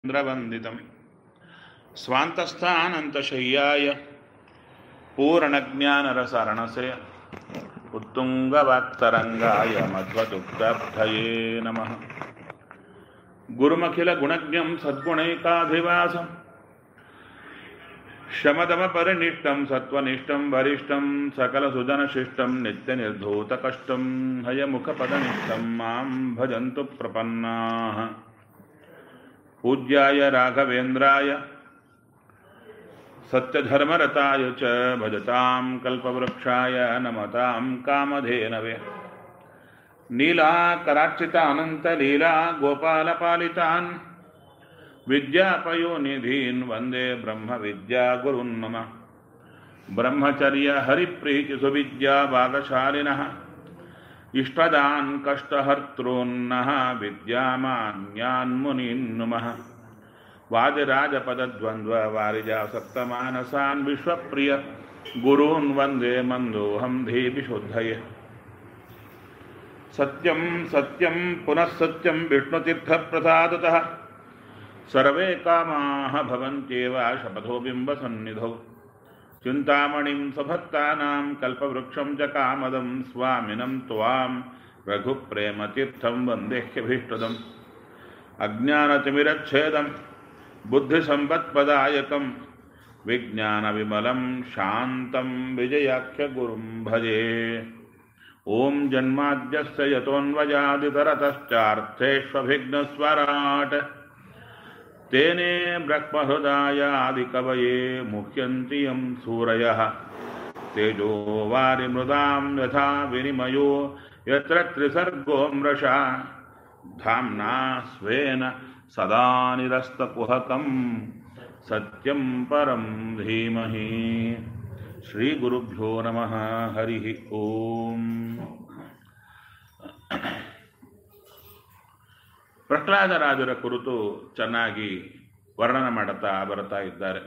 चन्द्रवन्दितम् स्वान्तस्थानन्तशय्याय पूर्णज्ञानरसरणसे उत्तुङ्गवाक्तरङ्गाय मध्वदुग्धब्धये नमः गुरुमखिलगुणज्ञं सद्गुणैकाधिवासं शमदमपरिनिष्टं सत्त्वनिष्ठं वरिष्ठं सकलसुजनशिष्टं नित्यनिर्धूतकष्टं हयमुखपदनिष्ठं मां भजन्तु प्रपन्नाः पूज्याय राघवेन्द्राय सत्यधर्मरताय च भजतां कल्पवृक्षाय नमतां कामधेनवे नीलाकरार्चितानन्तलीला गोपालपालितान् विद्यापयोनिधीन् वन्दे ब्रह्मविद्यागुरुन् मम ब्रह्मचर्यहरिप्रीतिसुविद्यावादशालिनः इष्टदान् कष्टहर्तॄन्नः विद्यामान्यान्मुनीन् नुमः वादिराजपदद्वन्द्ववारिजासप्तमानसान् विश्वप्रिय गुरून् वन्दे मन्दोऽहं धीविशुद्धये सत्यं सत्यं पुनः सत्यं विष्णुतीर्थप्रसादतः सर्वे कामाः भवन्त्येव शपथो बिम्बसन्निधौ चिन्तामणिं स्वभक्तानां कल्पवृक्षं च कामदं स्वामिनं त्वां रघुप्रेमतीर्थं वन्देह्यभीष्टदम् अज्ञानतिमिरच्छेदं बुद्धिसम्पत्पदायकं विज्ञानविमलं शान्तं विजयाख्यगुरुं भजे ॐ जन्माद्यस्य यतोऽन्वयादितरतश्चार्थेष्वभिघ्नस्वराट् तेने ब्रह्महृदायादिकवये मुह्यन्ति यं सूरयः तेजो वारिमृदां यथा विनिमयो यत्र त्रिसर्गो मृषा धाम्ना स्वेन सदा निरस्तकुहकं सत्यं परं धीमहि श्रीगुरुभ्यो नमः हरिः ಓಂ ಪ್ರಹ್ಲಾದರಾಜರ ಕುರಿತು ಚೆನ್ನಾಗಿ ವರ್ಣನೆ ಮಾಡುತ್ತಾ ಬರ್ತಾ ಇದ್ದಾರೆ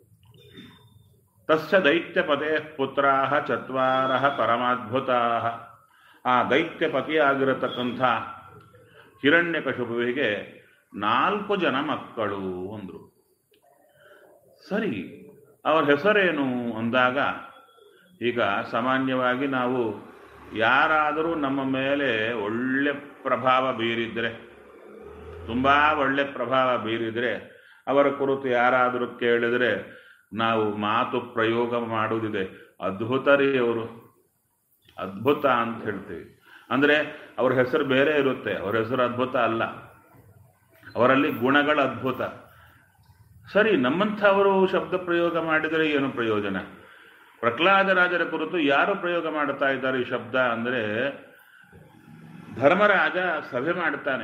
ತಸ್ಯ ದೈತ್ಯಪದೇ ಪುತ್ರಾ ಚತ್ವಾರ ಪರಮಾದ್ಭುತಾ ಆ ದೈತ್ಯಪತಿಯಾಗಿರತಕ್ಕಂಥ ಹಿರಣ್ಯಕಶುಪುವಿಗೆ ನಾಲ್ಕು ಜನ ಮಕ್ಕಳು ಅಂದರು ಸರಿ ಅವರ ಹೆಸರೇನು ಅಂದಾಗ ಈಗ ಸಾಮಾನ್ಯವಾಗಿ ನಾವು ಯಾರಾದರೂ ನಮ್ಮ ಮೇಲೆ ಒಳ್ಳೆ ಪ್ರಭಾವ ಬೀರಿದ್ರೆ ತುಂಬ ಒಳ್ಳೆ ಪ್ರಭಾವ ಬೀರಿದರೆ ಅವರ ಕುರಿತು ಯಾರಾದರೂ ಕೇಳಿದರೆ ನಾವು ಮಾತು ಪ್ರಯೋಗ ಮಾಡುವುದಿದೆ ಅದ್ಭುತ ರೀ ಅವರು ಅದ್ಭುತ ಅಂತ ಹೇಳ್ತೀವಿ ಅಂದರೆ ಅವ್ರ ಹೆಸರು ಬೇರೆ ಇರುತ್ತೆ ಅವ್ರ ಹೆಸರು ಅದ್ಭುತ ಅಲ್ಲ ಅವರಲ್ಲಿ ಗುಣಗಳ ಅದ್ಭುತ ಸರಿ ನಮ್ಮಂಥವರು ಶಬ್ದ ಪ್ರಯೋಗ ಮಾಡಿದರೆ ಏನು ಪ್ರಯೋಜನ ಪ್ರಹ್ಲಾದರಾಜರ ಕುರಿತು ಯಾರು ಪ್ರಯೋಗ ಮಾಡ್ತಾ ಇದ್ದಾರೆ ಈ ಶಬ್ದ ಅಂದರೆ ಧರ್ಮರಾಜ ಸಭೆ ಮಾಡ್ತಾನೆ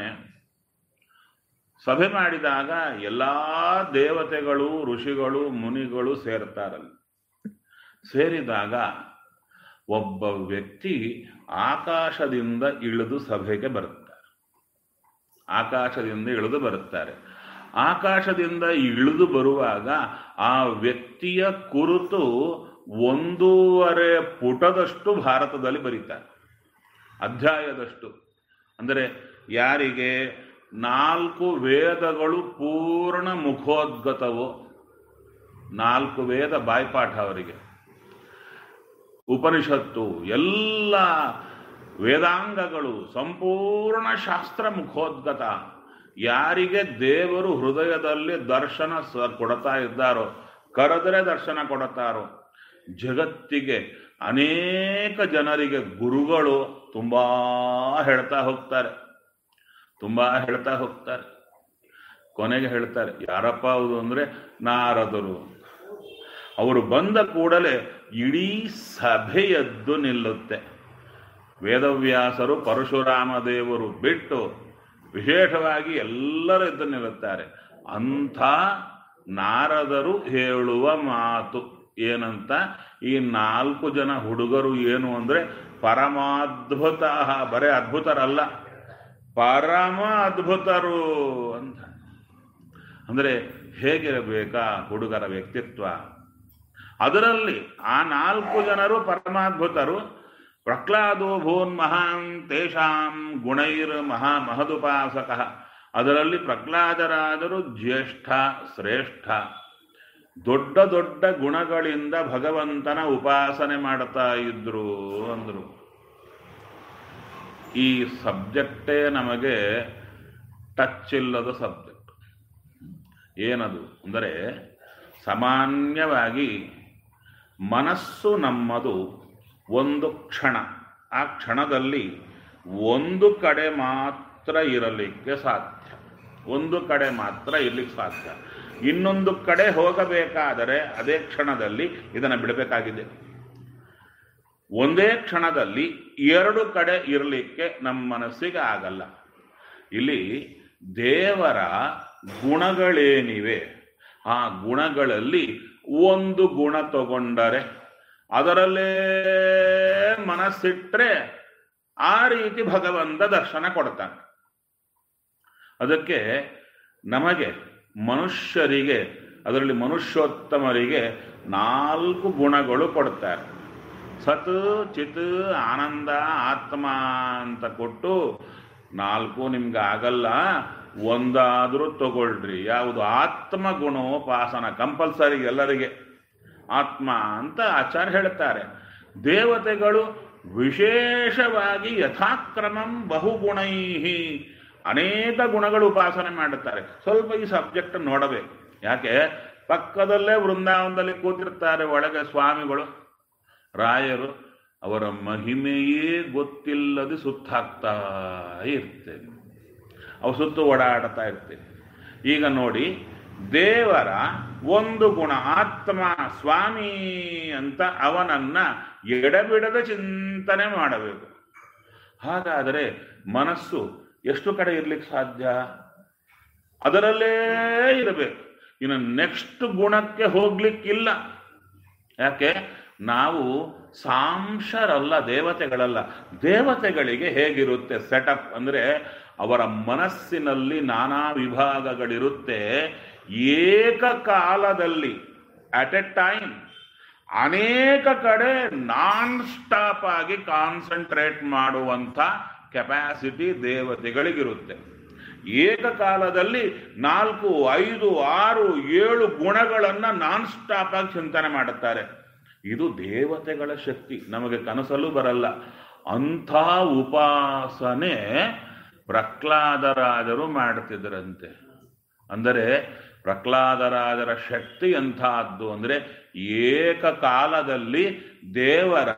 ಸಭೆ ಮಾಡಿದಾಗ ಎಲ್ಲ ದೇವತೆಗಳು ಋಷಿಗಳು ಮುನಿಗಳು ಸೇರ್ತಾರಲ್ಲಿ ಸೇರಿದಾಗ ಒಬ್ಬ ವ್ಯಕ್ತಿ ಆಕಾಶದಿಂದ ಇಳಿದು ಸಭೆಗೆ ಬರುತ್ತಾರೆ ಆಕಾಶದಿಂದ ಇಳಿದು ಬರುತ್ತಾರೆ ಆಕಾಶದಿಂದ ಇಳಿದು ಬರುವಾಗ ಆ ವ್ಯಕ್ತಿಯ ಕುರಿತು ಒಂದೂವರೆ ಪುಟದಷ್ಟು ಭಾರತದಲ್ಲಿ ಬರೀತಾರೆ ಅಧ್ಯಾಯದಷ್ಟು ಅಂದರೆ ಯಾರಿಗೆ ನಾಲ್ಕು ವೇದಗಳು ಪೂರ್ಣ ಮುಖೋದ್ಗತವೋ ನಾಲ್ಕು ವೇದ ಬಾಯ್ಪಾಠ ಅವರಿಗೆ ಉಪನಿಷತ್ತು ಎಲ್ಲ ವೇದಾಂಗಗಳು ಸಂಪೂರ್ಣ ಶಾಸ್ತ್ರ ಮುಖೋದ್ಗತ ಯಾರಿಗೆ ದೇವರು ಹೃದಯದಲ್ಲಿ ದರ್ಶನ ಸ ಕೊಡ್ತಾ ಇದ್ದಾರೋ ಕರೆದರೆ ದರ್ಶನ ಕೊಡುತ್ತಾರೋ ಜಗತ್ತಿಗೆ ಅನೇಕ ಜನರಿಗೆ ಗುರುಗಳು ತುಂಬ ಹೇಳ್ತಾ ಹೋಗ್ತಾರೆ ತುಂಬ ಹೇಳ್ತಾ ಹೋಗ್ತಾರೆ ಕೊನೆಗೆ ಹೇಳ್ತಾರೆ ಯಾರಪ್ಪ ಹೌದು ಅಂದರೆ ನಾರದರು ಅವರು ಬಂದ ಕೂಡಲೇ ಇಡೀ ಸಭೆಯದ್ದು ನಿಲ್ಲುತ್ತೆ ವೇದವ್ಯಾಸರು ಪರಶುರಾಮ ದೇವರು ಬಿಟ್ಟು ವಿಶೇಷವಾಗಿ ಎಲ್ಲರೂ ಎದ್ದು ನಿಲ್ಲುತ್ತಾರೆ ಅಂಥ ನಾರದರು ಹೇಳುವ ಮಾತು ಏನಂತ ಈ ನಾಲ್ಕು ಜನ ಹುಡುಗರು ಏನು ಅಂದರೆ ಪರಮಾದ್ಭುತ ಬರೇ ಅದ್ಭುತರಲ್ಲ ಪರಮ ಅದ್ಭುತರು ಅಂತ ಅಂದರೆ ಹೇಗಿರಬೇಕಾ ಹುಡುಗರ ವ್ಯಕ್ತಿತ್ವ ಅದರಲ್ಲಿ ಆ ನಾಲ್ಕು ಜನರು ಪರಮಾದ್ಭುತರು ಪ್ರಹ್ಲಾದೋ ಭೂನ್ ಮಹಾನ್ ತೇಷಾಂ ಗುಣೈರ್ ಮಹಾ ಮಹದುಪಾಸಕ ಅದರಲ್ಲಿ ಪ್ರಹ್ಲಾದರಾದರು ಜ್ಯೇಷ್ಠ ಶ್ರೇಷ್ಠ ದೊಡ್ಡ ದೊಡ್ಡ ಗುಣಗಳಿಂದ ಭಗವಂತನ ಉಪಾಸನೆ ಮಾಡ್ತಾ ಇದ್ರು ಅಂದ್ರು ಈ ಸಬ್ಜೆಕ್ಟೇ ನಮಗೆ ಟಚ್ ಇಲ್ಲದ ಸಬ್ಜೆಕ್ಟ್ ಏನದು ಅಂದರೆ ಸಾಮಾನ್ಯವಾಗಿ ಮನಸ್ಸು ನಮ್ಮದು ಒಂದು ಕ್ಷಣ ಆ ಕ್ಷಣದಲ್ಲಿ ಒಂದು ಕಡೆ ಮಾತ್ರ ಇರಲಿಕ್ಕೆ ಸಾಧ್ಯ ಒಂದು ಕಡೆ ಮಾತ್ರ ಇರಲಿಕ್ಕೆ ಸಾಧ್ಯ ಇನ್ನೊಂದು ಕಡೆ ಹೋಗಬೇಕಾದರೆ ಅದೇ ಕ್ಷಣದಲ್ಲಿ ಇದನ್ನು ಬಿಡಬೇಕಾಗಿದೆ ಒಂದೇ ಕ್ಷಣದಲ್ಲಿ ಎರಡು ಕಡೆ ಇರಲಿಕ್ಕೆ ನಮ್ಮ ಮನಸ್ಸಿಗೆ ಆಗಲ್ಲ ಇಲ್ಲಿ ದೇವರ ಗುಣಗಳೇನಿವೆ ಆ ಗುಣಗಳಲ್ಲಿ ಒಂದು ಗುಣ ತಗೊಂಡರೆ ಅದರಲ್ಲೇ ಮನಸ್ಸಿಟ್ರೆ ಆ ರೀತಿ ಭಗವಂತ ದರ್ಶನ ಕೊಡ್ತಾನೆ ಅದಕ್ಕೆ ನಮಗೆ ಮನುಷ್ಯರಿಗೆ ಅದರಲ್ಲಿ ಮನುಷ್ಯೋತ್ತಮರಿಗೆ ನಾಲ್ಕು ಗುಣಗಳು ಕೊಡ್ತಾರೆ ಸತ್ ಚಿತ್ ಆನಂದ ಆತ್ಮ ಅಂತ ಕೊಟ್ಟು ನಾಲ್ಕು ನಿಮ್ಗೆ ಆಗಲ್ಲ ಒಂದಾದರೂ ತಗೊಳ್ರಿ ಯಾವುದು ಆತ್ಮ ಗುಣೋಪಾಸನ ಕಂಪಲ್ಸರಿ ಎಲ್ಲರಿಗೆ ಆತ್ಮ ಅಂತ ಆಚಾರ್ಯ ಹೇಳ್ತಾರೆ ದೇವತೆಗಳು ವಿಶೇಷವಾಗಿ ಯಥಾಕ್ರಮಂ ಬಹುಗುಣೈ ಅನೇಕ ಗುಣಗಳು ಉಪಾಸನೆ ಮಾಡುತ್ತಾರೆ ಸ್ವಲ್ಪ ಈ ಸಬ್ಜೆಕ್ಟ್ ನೋಡಬೇಕು ಯಾಕೆ ಪಕ್ಕದಲ್ಲೇ ವೃಂದಾವನದಲ್ಲಿ ಕೂತಿರ್ತಾರೆ ಒಳಗೆ ಸ್ವಾಮಿಗಳು ರಾಯರು ಅವರ ಮಹಿಮೆಯೇ ಗೊತ್ತಿಲ್ಲದೆ ಸುತ್ತಾಕ್ತಾ ಇರ್ತೇವೆ ಅವು ಸುತ್ತು ಓಡಾಡ್ತಾ ಇರ್ತೇವೆ ಈಗ ನೋಡಿ ದೇವರ ಒಂದು ಗುಣ ಆತ್ಮ ಸ್ವಾಮಿ ಅಂತ ಅವನನ್ನ ಎಡಬಿಡದ ಚಿಂತನೆ ಮಾಡಬೇಕು ಹಾಗಾದರೆ ಮನಸ್ಸು ಎಷ್ಟು ಕಡೆ ಇರ್ಲಿಕ್ಕೆ ಸಾಧ್ಯ ಅದರಲ್ಲೇ ಇರಬೇಕು ಇನ್ನು ನೆಕ್ಸ್ಟ್ ಗುಣಕ್ಕೆ ಹೋಗ್ಲಿಕ್ಕಿಲ್ಲ ಯಾಕೆ ನಾವು ಸಾಂಶರಲ್ಲ ದೇವತೆಗಳಲ್ಲ ದೇವತೆಗಳಿಗೆ ಹೇಗಿರುತ್ತೆ ಸೆಟಪ್ ಅಂದ್ರೆ ಅವರ ಮನಸ್ಸಿನಲ್ಲಿ ನಾನಾ ವಿಭಾಗಗಳಿರುತ್ತೆ ಏಕಕಾಲದಲ್ಲಿ ಅಟ್ ಎ ಟೈಮ್ ಅನೇಕ ಕಡೆ ನಾನ್ ಸ್ಟಾಪ್ ಆಗಿ ಕಾನ್ಸಂಟ್ರೇಟ್ ಮಾಡುವಂಥ ಕೆಪಾಸಿಟಿ ದೇವತೆಗಳಿಗಿರುತ್ತೆ ಏಕಕಾಲದಲ್ಲಿ ನಾಲ್ಕು ಐದು ಆರು ಏಳು ಗುಣಗಳನ್ನು ನಾನ್ ಸ್ಟಾಪ್ ಆಗಿ ಚಿಂತನೆ ಮಾಡುತ್ತಾರೆ ಇದು ದೇವತೆಗಳ ಶಕ್ತಿ ನಮಗೆ ಕನಸಲ್ಲೂ ಬರಲ್ಲ ಅಂಥ ಉಪಾಸನೆ ಪ್ರಹ್ಲಾದರಾಜರು ಮಾಡ್ತಿದ್ರಂತೆ ಅಂದರೆ ಪ್ರಹ್ಲಾದರಾಜರ ಶಕ್ತಿ ಎಂಥದ್ದು ಅಂದರೆ ಏಕಕಾಲದಲ್ಲಿ ದೇವರ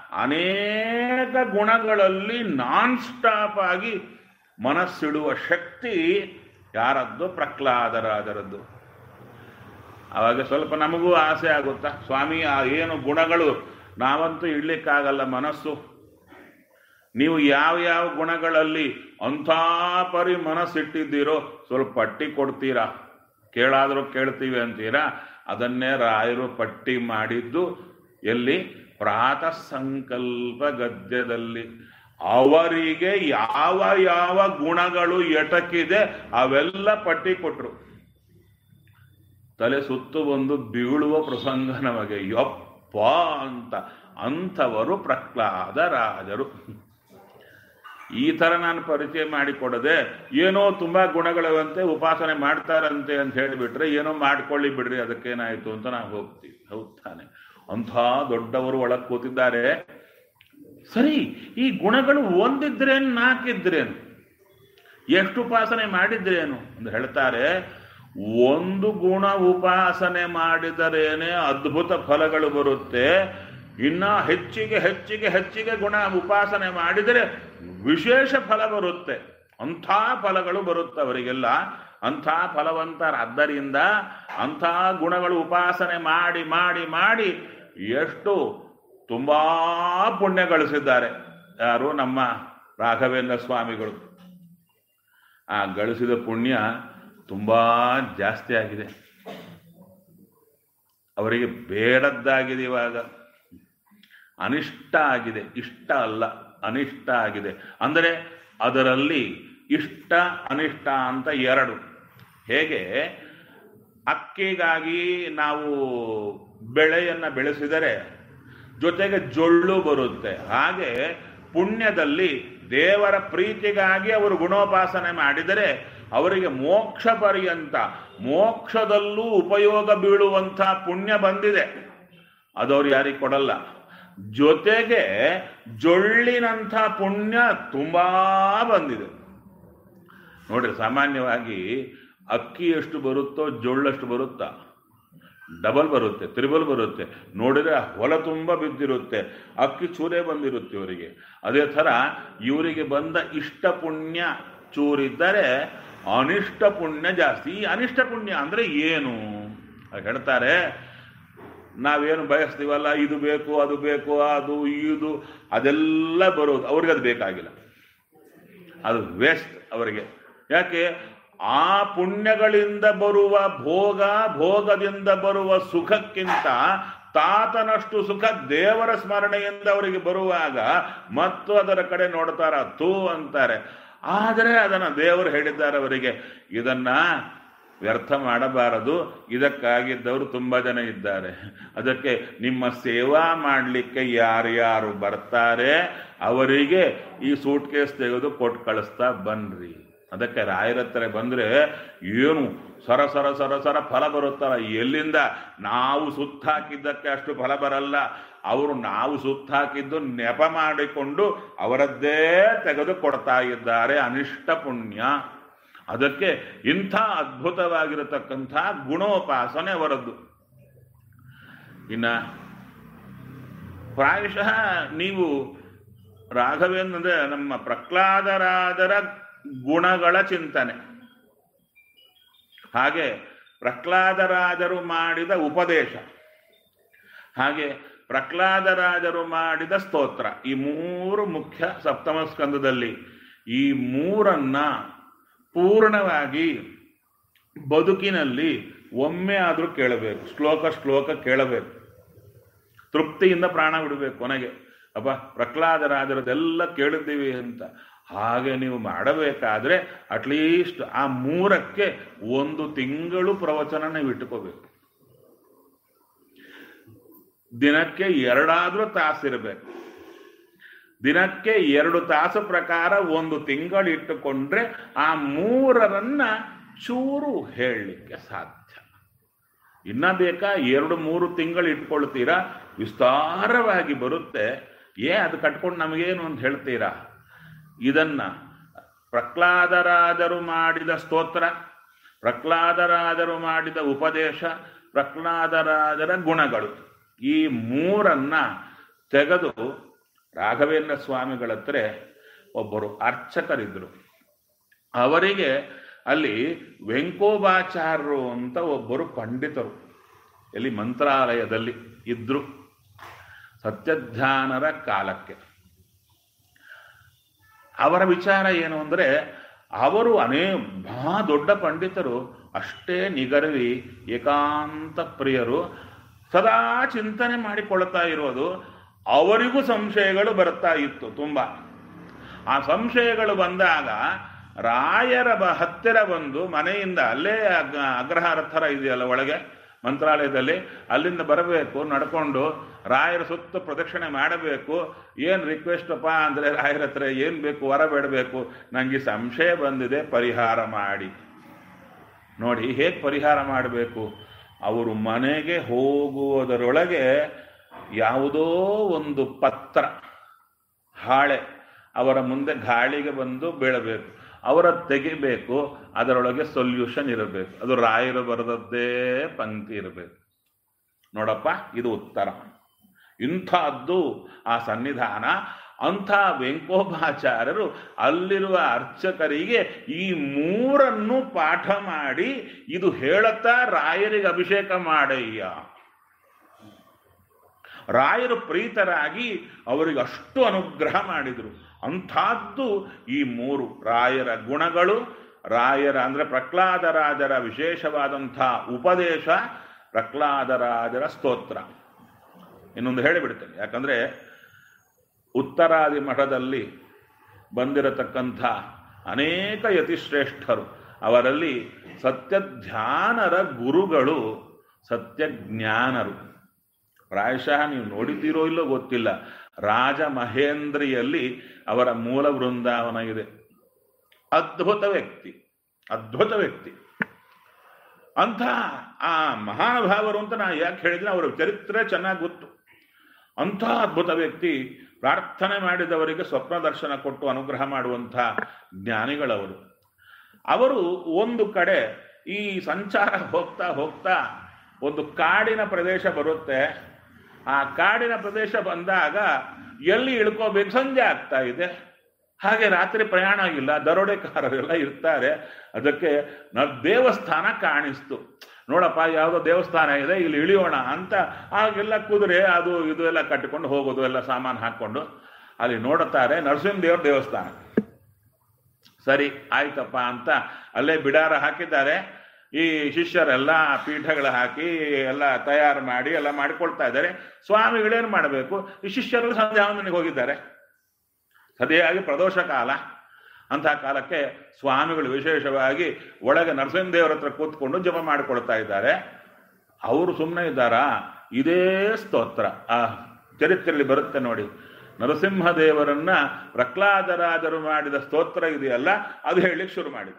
ಅನೇಕ ಗುಣಗಳಲ್ಲಿ ನಾನ್ ಸ್ಟಾಪ್ ಆಗಿ ಮನಸ್ಸಿಡುವ ಶಕ್ತಿ ಯಾರದ್ದು ಪ್ರಹ್ಲಾದರಾಜರದ್ದು ಆವಾಗ ಸ್ವಲ್ಪ ನಮಗೂ ಆಸೆ ಆಗುತ್ತಾ ಸ್ವಾಮಿ ಆ ಏನು ಗುಣಗಳು ನಾವಂತೂ ಇಡ್ಲಿಕ್ಕಾಗಲ್ಲ ಮನಸ್ಸು ನೀವು ಯಾವ ಯಾವ ಗುಣಗಳಲ್ಲಿ ಅಂಥ ಪರಿ ಮನಸ್ಸಿಟ್ಟಿದ್ದೀರೋ ಸ್ವಲ್ಪ ಪಟ್ಟಿ ಕೊಡ್ತೀರಾ ಕೇಳಾದರೂ ಕೇಳ್ತೀವಿ ಅಂತೀರಾ ಅದನ್ನೇ ರಾಯರು ಪಟ್ಟಿ ಮಾಡಿದ್ದು ಎಲ್ಲಿ ಪ್ರಾತಃ ಸಂಕಲ್ಪ ಗದ್ಯದಲ್ಲಿ ಅವರಿಗೆ ಯಾವ ಯಾವ ಗುಣಗಳು ಎಟಕಿದೆ ಅವೆಲ್ಲ ಪಟ್ಟಿ ಕೊಟ್ರು ತಲೆ ಸುತ್ತು ಬಂದು ಬೀಳುವ ಪ್ರಸಂಗ ನಮಗೆ ಯಪ್ಪ ಅಂತ ಅಂಥವರು ಪ್ರಹ್ಲಾದ ರಾಜರು ಈ ಥರ ನಾನು ಪರಿಚಯ ಮಾಡಿಕೊಡದೆ ಏನೋ ತುಂಬಾ ಗುಣಗಳಿವಂತೆ ಉಪಾಸನೆ ಮಾಡ್ತಾರಂತೆ ಅಂತ ಹೇಳಿಬಿಟ್ರೆ ಏನೋ ಮಾಡ್ಕೊಳ್ಳಿ ಬಿಡ್ರಿ ಅದಕ್ಕೇನಾಯ್ತು ಅಂತ ನಾವು ಹೋಗ್ತೀವಿ ಹೌದ್ ತಾನೆ ಅಂಥ ದೊಡ್ಡವರು ಒಳಗೆ ಕೂತಿದ್ದಾರೆ ಸರಿ ಈ ಗುಣಗಳು ಒಂದಿದ್ರೇನು ನಾಲ್ಕಿದ್ರೇನು ಎಷ್ಟು ಉಪಾಸನೆ ಮಾಡಿದ್ರೇನು ಅಂತ ಹೇಳ್ತಾರೆ ಒಂದು ಗುಣ ಉಪಾಸನೆ ಮಾಡಿದರೇನೆ ಅದ್ಭುತ ಫಲಗಳು ಬರುತ್ತೆ ಇನ್ನ ಹೆಚ್ಚಿಗೆ ಹೆಚ್ಚಿಗೆ ಹೆಚ್ಚಿಗೆ ಗುಣ ಉಪಾಸನೆ ಮಾಡಿದರೆ ವಿಶೇಷ ಫಲ ಬರುತ್ತೆ ಅಂಥ ಫಲಗಳು ಬರುತ್ತೆ ಅವರಿಗೆಲ್ಲ ಅಂಥ ಫಲವಂತರಾದ್ದರಿಂದ ಅಂಥ ಗುಣಗಳು ಉಪಾಸನೆ ಮಾಡಿ ಮಾಡಿ ಮಾಡಿ ಎಷ್ಟು ತುಂಬಾ ಪುಣ್ಯ ಗಳಿಸಿದ್ದಾರೆ ಯಾರು ನಮ್ಮ ರಾಘವೇಂದ್ರ ಸ್ವಾಮಿಗಳು ಆ ಗಳಿಸಿದ ಪುಣ್ಯ ತುಂಬಾ ಜಾಸ್ತಿ ಆಗಿದೆ ಅವರಿಗೆ ಬೇಡದ್ದಾಗಿದೆ ಇವಾಗ ಅನಿಷ್ಟ ಆಗಿದೆ ಇಷ್ಟ ಅಲ್ಲ ಅನಿಷ್ಟ ಆಗಿದೆ ಅಂದರೆ ಅದರಲ್ಲಿ ಇಷ್ಟ ಅನಿಷ್ಟ ಅಂತ ಎರಡು ಹೇಗೆ ಅಕ್ಕಿಗಾಗಿ ನಾವು ಬೆಳೆಯನ್ನು ಬೆಳೆಸಿದರೆ ಜೊತೆಗೆ ಜೊಳ್ಳು ಬರುತ್ತೆ ಹಾಗೆ ಪುಣ್ಯದಲ್ಲಿ ದೇವರ ಪ್ರೀತಿಗಾಗಿ ಅವರು ಗುಣೋಪಾಸನೆ ಮಾಡಿದರೆ ಅವರಿಗೆ ಮೋಕ್ಷ ಪರ್ಯಂತ ಮೋಕ್ಷದಲ್ಲೂ ಉಪಯೋಗ ಬೀಳುವಂಥ ಪುಣ್ಯ ಬಂದಿದೆ ಅದವ್ರು ಯಾರಿಗೆ ಕೊಡಲ್ಲ ಜೊತೆಗೆ ಜೊಳ್ಳಿನಂಥ ಪುಣ್ಯ ತುಂಬಾ ಬಂದಿದೆ ನೋಡ್ರಿ ಸಾಮಾನ್ಯವಾಗಿ ಅಕ್ಕಿ ಎಷ್ಟು ಬರುತ್ತೋ ಜೊಳ್ಳಷ್ಟು ಬರುತ್ತಾ ಡಬಲ್ ಬರುತ್ತೆ ತ್ರಿಬಲ್ ಬರುತ್ತೆ ನೋಡಿದ್ರೆ ಹೊಲ ತುಂಬ ಬಿದ್ದಿರುತ್ತೆ ಅಕ್ಕಿ ಚೂರೇ ಬಂದಿರುತ್ತೆ ಇವರಿಗೆ ಅದೇ ಥರ ಇವರಿಗೆ ಬಂದ ಇಷ್ಟ ಪುಣ್ಯ ಚೂರಿದ್ದರೆ ಅನಿಷ್ಟ ಪುಣ್ಯ ಜಾಸ್ತಿ ಈ ಅನಿಷ್ಟ ಪುಣ್ಯ ಅಂದ್ರೆ ಏನು ಅವ್ರು ಹೇಳ್ತಾರೆ ನಾವೇನು ಬಯಸ್ತೀವಲ್ಲ ಇದು ಬೇಕು ಅದು ಬೇಕು ಅದು ಇದು ಅದೆಲ್ಲ ಬರೋದು ಅವ್ರಿಗೆ ಅದು ಬೇಕಾಗಿಲ್ಲ ಅದು ವೇಸ್ಟ್ ಅವರಿಗೆ ಯಾಕೆ ಆ ಪುಣ್ಯಗಳಿಂದ ಬರುವ ಭೋಗ ಭೋಗದಿಂದ ಬರುವ ಸುಖಕ್ಕಿಂತ ತಾತನಷ್ಟು ಸುಖ ದೇವರ ಸ್ಮರಣೆಯಿಂದ ಅವರಿಗೆ ಬರುವಾಗ ಮತ್ತು ಅದರ ಕಡೆ ನೋಡ್ತಾರ ತೂ ಅಂತಾರೆ ಆದರೆ ಅದನ್ನ ದೇವರು ಹೇಳಿದ್ದಾರೆ ಅವರಿಗೆ ಇದನ್ನ ವ್ಯರ್ಥ ಮಾಡಬಾರದು ಇದಕ್ಕಾಗಿದ್ದವರು ತುಂಬ ಜನ ಇದ್ದಾರೆ ಅದಕ್ಕೆ ನಿಮ್ಮ ಸೇವಾ ಮಾಡಲಿಕ್ಕೆ ಯಾರ್ಯಾರು ಬರ್ತಾರೆ ಅವರಿಗೆ ಈ ಸೂಟ್ ಕೇಸ್ ತೆಗೆದು ಕೊಟ್ಟು ಕಳಿಸ್ತಾ ಬನ್ರಿ ಅದಕ್ಕೆ ರಾಯರ ಹತ್ರ ಬಂದ್ರೆ ಏನು ಸರ ಸರ ಸರ ಸರ ಫಲ ಬರುತ್ತಲ್ಲ ಎಲ್ಲಿಂದ ನಾವು ಸುತ್ತ ಹಾಕಿದ್ದಕ್ಕೆ ಅಷ್ಟು ಫಲ ಬರಲ್ಲ ಅವರು ನಾವು ಸುತ್ತ ಹಾಕಿದ್ದು ನೆಪ ಮಾಡಿಕೊಂಡು ಅವರದ್ದೇ ತೆಗೆದು ಕೊಡ್ತಾ ಇದ್ದಾರೆ ಅನಿಷ್ಟ ಪುಣ್ಯ ಅದಕ್ಕೆ ಇಂಥ ಅದ್ಭುತವಾಗಿರತಕ್ಕಂಥ ಗುಣೋಪಾಸನೆ ಅವರದ್ದು ಇನ್ನ ಪ್ರಾಯಶಃ ನೀವು ರಾಘವೇಂದ್ರ ಅಂದ್ರೆ ನಮ್ಮ ಪ್ರಹ್ಲಾದರಾದರ ಗುಣಗಳ ಚಿಂತನೆ ಹಾಗೆ ಪ್ರಹ್ಲಾದರಾಜರು ಮಾಡಿದ ಉಪದೇಶ ಹಾಗೆ ಪ್ರಹ್ಲಾದರಾಜರು ಮಾಡಿದ ಸ್ತೋತ್ರ ಈ ಮೂರು ಮುಖ್ಯ ಸಪ್ತಮ ಸ್ಕಂದದಲ್ಲಿ ಈ ಮೂರನ್ನ ಪೂರ್ಣವಾಗಿ ಬದುಕಿನಲ್ಲಿ ಒಮ್ಮೆ ಆದರೂ ಕೇಳಬೇಕು ಶ್ಲೋಕ ಶ್ಲೋಕ ಕೇಳಬೇಕು ತೃಪ್ತಿಯಿಂದ ಪ್ರಾಣ ಬಿಡಬೇಕು ಕೊನೆಗೆ ಅಪ್ಪ ಪ್ರಹ್ಲಾದರಾಜರದೆಲ್ಲ ಕೇಳಿದ್ದೀವಿ ಅಂತ ಹಾಗೆ ನೀವು ಮಾಡಬೇಕಾದ್ರೆ ಅಟ್ಲೀಸ್ಟ್ ಆ ಮೂರಕ್ಕೆ ಒಂದು ತಿಂಗಳು ಪ್ರವಚನ ನೀವು ಇಟ್ಕೋಬೇಕು ದಿನಕ್ಕೆ ಎರಡಾದ್ರೂ ತಾಸಿರಬೇಕು ದಿನಕ್ಕೆ ಎರಡು ತಾಸು ಪ್ರಕಾರ ಒಂದು ತಿಂಗಳು ಇಟ್ಟುಕೊಂಡ್ರೆ ಆ ಮೂರರನ್ನ ಚೂರು ಹೇಳಲಿಕ್ಕೆ ಸಾಧ್ಯ ಇನ್ನ ಬೇಕಾ ಎರಡು ಮೂರು ತಿಂಗಳು ಇಟ್ಕೊಳ್ತೀರಾ ವಿಸ್ತಾರವಾಗಿ ಬರುತ್ತೆ ಏ ಅದು ಕಟ್ಕೊಂಡು ನಮಗೇನು ಅಂತ ಹೇಳ್ತೀರಾ ಇದನ್ನ ಪ್ರಹ್ಲಾದರಾಜರು ಮಾಡಿದ ಸ್ತೋತ್ರ ಪ್ರಹ್ಲಾದರಾಜರು ಮಾಡಿದ ಉಪದೇಶ ಪ್ರಹ್ಲಾದರಾಜರ ಗುಣಗಳು ಈ ಮೂರನ್ನ ತೆಗೆದು ರಾಘವೇಂದ್ರ ಸ್ವಾಮಿಗಳ ಹತ್ರ ಒಬ್ಬರು ಅರ್ಚಕರಿದ್ರು ಅವರಿಗೆ ಅಲ್ಲಿ ವೆಂಕೋಬಾಚಾರ್ಯರು ಅಂತ ಒಬ್ಬರು ಪಂಡಿತರು ಎಲ್ಲಿ ಮಂತ್ರಾಲಯದಲ್ಲಿ ಇದ್ರು ಸತ್ಯಧ್ಯಾನರ ಕಾಲಕ್ಕೆ ಅವರ ವಿಚಾರ ಏನು ಅಂದರೆ ಅವರು ಅನೇ ಮಹಾ ದೊಡ್ಡ ಪಂಡಿತರು ಅಷ್ಟೇ ನಿಗರವಿ ಏಕಾಂತ ಪ್ರಿಯರು ಸದಾ ಚಿಂತನೆ ಮಾಡಿಕೊಳ್ತಾ ಇರೋದು ಅವರಿಗೂ ಸಂಶಯಗಳು ಬರ್ತಾ ಇತ್ತು ತುಂಬ ಆ ಸಂಶಯಗಳು ಬಂದಾಗ ರಾಯರ ಬ ಹತ್ತಿರ ಬಂದು ಮನೆಯಿಂದ ಅಲ್ಲೇ ಅಗ್ ಅಗ್ರಹಾರ ಥರ ಇದೆಯಲ್ಲ ಒಳಗೆ ಮಂತ್ರಾಲಯದಲ್ಲಿ ಅಲ್ಲಿಂದ ಬರಬೇಕು ನಡ್ಕೊಂಡು ರಾಯರ ಸುತ್ತ ಪ್ರದಕ್ಷಿಣೆ ಮಾಡಬೇಕು ಏನು ರಿಕ್ವೆಸ್ಟಪ್ಪ ಅಂದರೆ ರಾಯರ ಹತ್ರ ಏನು ಬೇಕು ವರ ಬೇಡಬೇಕು ನನಗೆ ಸಂಶಯ ಬಂದಿದೆ ಪರಿಹಾರ ಮಾಡಿ ನೋಡಿ ಹೇಗೆ ಪರಿಹಾರ ಮಾಡಬೇಕು ಅವರು ಮನೆಗೆ ಹೋಗುವುದರೊಳಗೆ ಯಾವುದೋ ಒಂದು ಪತ್ರ ಹಾಳೆ ಅವರ ಮುಂದೆ ಗಾಳಿಗೆ ಬಂದು ಬೀಳಬೇಕು ಅವರ ತೆಗಿಬೇಕು ಅದರೊಳಗೆ ಸೊಲ್ಯೂಷನ್ ಇರಬೇಕು ಅದು ರಾಯರು ಬರೆದದ್ದೇ ಪಂಕ್ತಿ ಇರಬೇಕು ನೋಡಪ್ಪ ಇದು ಉತ್ತರ ಇಂಥದ್ದು ಆ ಸನ್ನಿಧಾನ ಅಂಥ ವೆಂಕೋಪಾಚಾರ್ಯರು ಅಲ್ಲಿರುವ ಅರ್ಚಕರಿಗೆ ಈ ಮೂರನ್ನು ಪಾಠ ಮಾಡಿ ಇದು ಹೇಳುತ್ತಾ ರಾಯರಿಗೆ ಅಭಿಷೇಕ ಮಾಡಯ್ಯ ರಾಯರು ಪ್ರೀತರಾಗಿ ಅವರಿಗೆ ಅಷ್ಟು ಅನುಗ್ರಹ ಮಾಡಿದರು ಅಂಥದ್ದು ಈ ಮೂರು ರಾಯರ ಗುಣಗಳು ರಾಯರ ಅಂದರೆ ಪ್ರಹ್ಲಾದರಾಜರ ವಿಶೇಷವಾದಂಥ ಉಪದೇಶ ಪ್ರಹ್ಲಾದರಾಜರ ಸ್ತೋತ್ರ ಇನ್ನೊಂದು ಹೇಳಿಬಿಡ್ತೇನೆ ಯಾಕಂದರೆ ಉತ್ತರಾದಿ ಮಠದಲ್ಲಿ ಬಂದಿರತಕ್ಕಂಥ ಅನೇಕ ಯತಿಶ್ರೇಷ್ಠರು ಅವರಲ್ಲಿ ಸತ್ಯಧ್ಯಾನರ ಗುರುಗಳು ಸತ್ಯಜ್ಞಾನರು ಪ್ರಾಯಶಃ ನೀವು ನೋಡಿದ್ದೀರೋ ಇಲ್ಲೋ ಗೊತ್ತಿಲ್ಲ ರಾಜ ಮಹೇಂದ್ರಿಯಲ್ಲಿ ಅವರ ಮೂಲ ವೃಂದಾವನ ಇದೆ ಅದ್ಭುತ ವ್ಯಕ್ತಿ ಅದ್ಭುತ ವ್ಯಕ್ತಿ ಅಂಥ ಆ ಮಹಾನುಭಾವರು ಅಂತ ನಾನು ಯಾಕೆ ಹೇಳಿದ್ರೆ ಅವರ ಚರಿತ್ರೆ ಚೆನ್ನಾಗಿ ಗೊತ್ತು ಅಂಥ ಅದ್ಭುತ ವ್ಯಕ್ತಿ ಪ್ರಾರ್ಥನೆ ಮಾಡಿದವರಿಗೆ ಸ್ವಪ್ನ ದರ್ಶನ ಕೊಟ್ಟು ಅನುಗ್ರಹ ಮಾಡುವಂಥ ಜ್ಞಾನಿಗಳವರು ಅವರು ಒಂದು ಕಡೆ ಈ ಸಂಚಾರ ಹೋಗ್ತಾ ಹೋಗ್ತಾ ಒಂದು ಕಾಡಿನ ಪ್ರದೇಶ ಬರುತ್ತೆ ಆ ಕಾಡಿನ ಪ್ರದೇಶ ಬಂದಾಗ ಎಲ್ಲಿ ಇಳ್ಕೋಬೇಕು ಸಂಜೆ ಆಗ್ತಾ ಇದೆ ಹಾಗೆ ರಾತ್ರಿ ಪ್ರಯಾಣ ಇಲ್ಲ ದರೋಡೆಕಾರರೆಲ್ಲ ಇರ್ತಾರೆ ಅದಕ್ಕೆ ನ ದೇವಸ್ಥಾನ ಕಾಣಿಸ್ತು ನೋಡಪ್ಪ ಯಾವುದೋ ದೇವಸ್ಥಾನ ಇದೆ ಇಲ್ಲಿ ಇಳಿಯೋಣ ಅಂತ ಆಗೆಲ್ಲ ಕುದುರೆ ಅದು ಇದು ಎಲ್ಲ ಕಟ್ಟಿಕೊಂಡು ಹೋಗೋದು ಎಲ್ಲ ಸಾಮಾನು ಹಾಕ್ಕೊಂಡು ಅಲ್ಲಿ ನೋಡುತ್ತಾರೆ ನರಸಿಂಹದೇವ್ರ ದೇವಸ್ಥಾನ ಸರಿ ಆಯ್ತಪ್ಪ ಅಂತ ಅಲ್ಲೇ ಬಿಡಾರ ಹಾಕಿದ್ದಾರೆ ಈ ಶಿಷ್ಯರೆಲ್ಲ ಪೀಠಗಳು ಹಾಕಿ ಎಲ್ಲ ತಯಾರು ಮಾಡಿ ಎಲ್ಲ ಮಾಡಿಕೊಳ್ತಾ ಇದ್ದಾರೆ ಸ್ವಾಮಿಗಳೇನು ಮಾಡಬೇಕು ಈ ಶಿಷ್ಯರು ಸಂಧ್ಯಾವಂದನೆಗೆ ಹೋಗಿದ್ದಾರೆ ಸರಿಯಾಗಿ ಪ್ರದೋಷ ಕಾಲ ಅಂಥ ಕಾಲಕ್ಕೆ ಸ್ವಾಮಿಗಳು ವಿಶೇಷವಾಗಿ ಒಳಗೆ ನರಸಿಂಹದೇವರ ಹತ್ರ ಕೂತ್ಕೊಂಡು ಜಪ ಮಾಡಿಕೊಳ್ತಾ ಇದ್ದಾರೆ ಅವರು ಸುಮ್ಮನೆ ಇದ್ದಾರಾ ಇದೇ ಸ್ತೋತ್ರ ಆ ಚರಿತ್ರೆಯಲ್ಲಿ ಬರುತ್ತೆ ನೋಡಿ ನರಸಿಂಹದೇವರನ್ನ ಪ್ರಹ್ಲಾದರಾಜರು ಮಾಡಿದ ಸ್ತೋತ್ರ ಇದೆಯಲ್ಲ ಅದು ಹೇಳಲಿಕ್ಕೆ ಶುರು ಮಾಡಿದ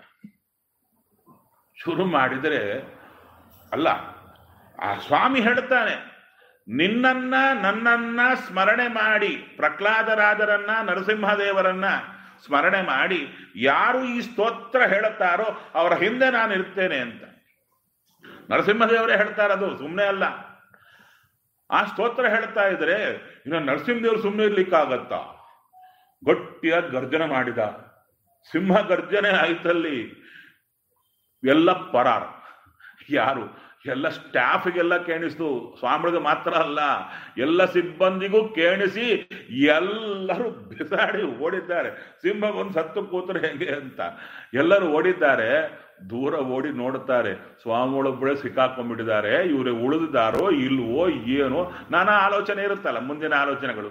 ಶುರು ಮಾಡಿದರೆ ಅಲ್ಲ ಆ ಸ್ವಾಮಿ ಹೇಳ್ತಾನೆ ನಿನ್ನನ್ನ ನನ್ನನ್ನ ಸ್ಮರಣೆ ಮಾಡಿ ಪ್ರಹ್ಲಾದರಾಜರನ್ನ ನರಸಿಂಹದೇವರನ್ನ ಸ್ಮರಣೆ ಮಾಡಿ ಯಾರು ಈ ಸ್ತೋತ್ರ ಹೇಳುತ್ತಾರೋ ಅವರ ಹಿಂದೆ ನಾನು ಇರ್ತೇನೆ ಅಂತ ನರಸಿಂಹದೇವರೇ ಹೇಳ್ತಾರದು ಸುಮ್ಮನೆ ಅಲ್ಲ ಆ ಸ್ತೋತ್ರ ಹೇಳ್ತಾ ಇದ್ರೆ ಇನ್ನು ನರಸಿಂಹದೇವರು ಸುಮ್ಮನೆ ಇರ್ಲಿಕ್ಕಾಗತ್ತಾ ಗಟ್ಟಿಯಾಗಿ ಗರ್ಜನೆ ಮಾಡಿದ ಸಿಂಹ ಗರ್ಜನೆ ಆಯ್ತಲ್ಲಿ ಎಲ್ಲ ಪರಾರ ಯಾರು ಎಲ್ಲ ಸ್ಟಾಫಿಗೆಲ್ಲ ಕೇಣಿಸ್ತು ಸ್ವಾಮಿಗೆ ಮಾತ್ರ ಅಲ್ಲ ಎಲ್ಲ ಸಿಬ್ಬಂದಿಗೂ ಕೇಣಿಸಿ ಎಲ್ಲರೂ ಬಿಸಾಡಿ ಓಡಿದ್ದಾರೆ ಸಿಂಹ ಬಂದು ಸತ್ತು ಕೂತ್ರೆ ಹೆಂಗೆ ಅಂತ ಎಲ್ಲರೂ ಓಡಿದ್ದಾರೆ ದೂರ ಓಡಿ ನೋಡುತ್ತಾರೆ ಸ್ವಾಮಿಗಳೊಬ್ಬಳೆ ಸಿಕ್ಕಾಕೊಂಡ್ಬಿಟ್ಟಿದ್ದಾರೆ ಇವರು ಉಳಿದಿದ್ದಾರೋ ಇಲ್ವೋ ಏನೋ ನಾನಾ ಆಲೋಚನೆ ಇರುತ್ತಲ್ಲ ಮುಂದಿನ ಆಲೋಚನೆಗಳು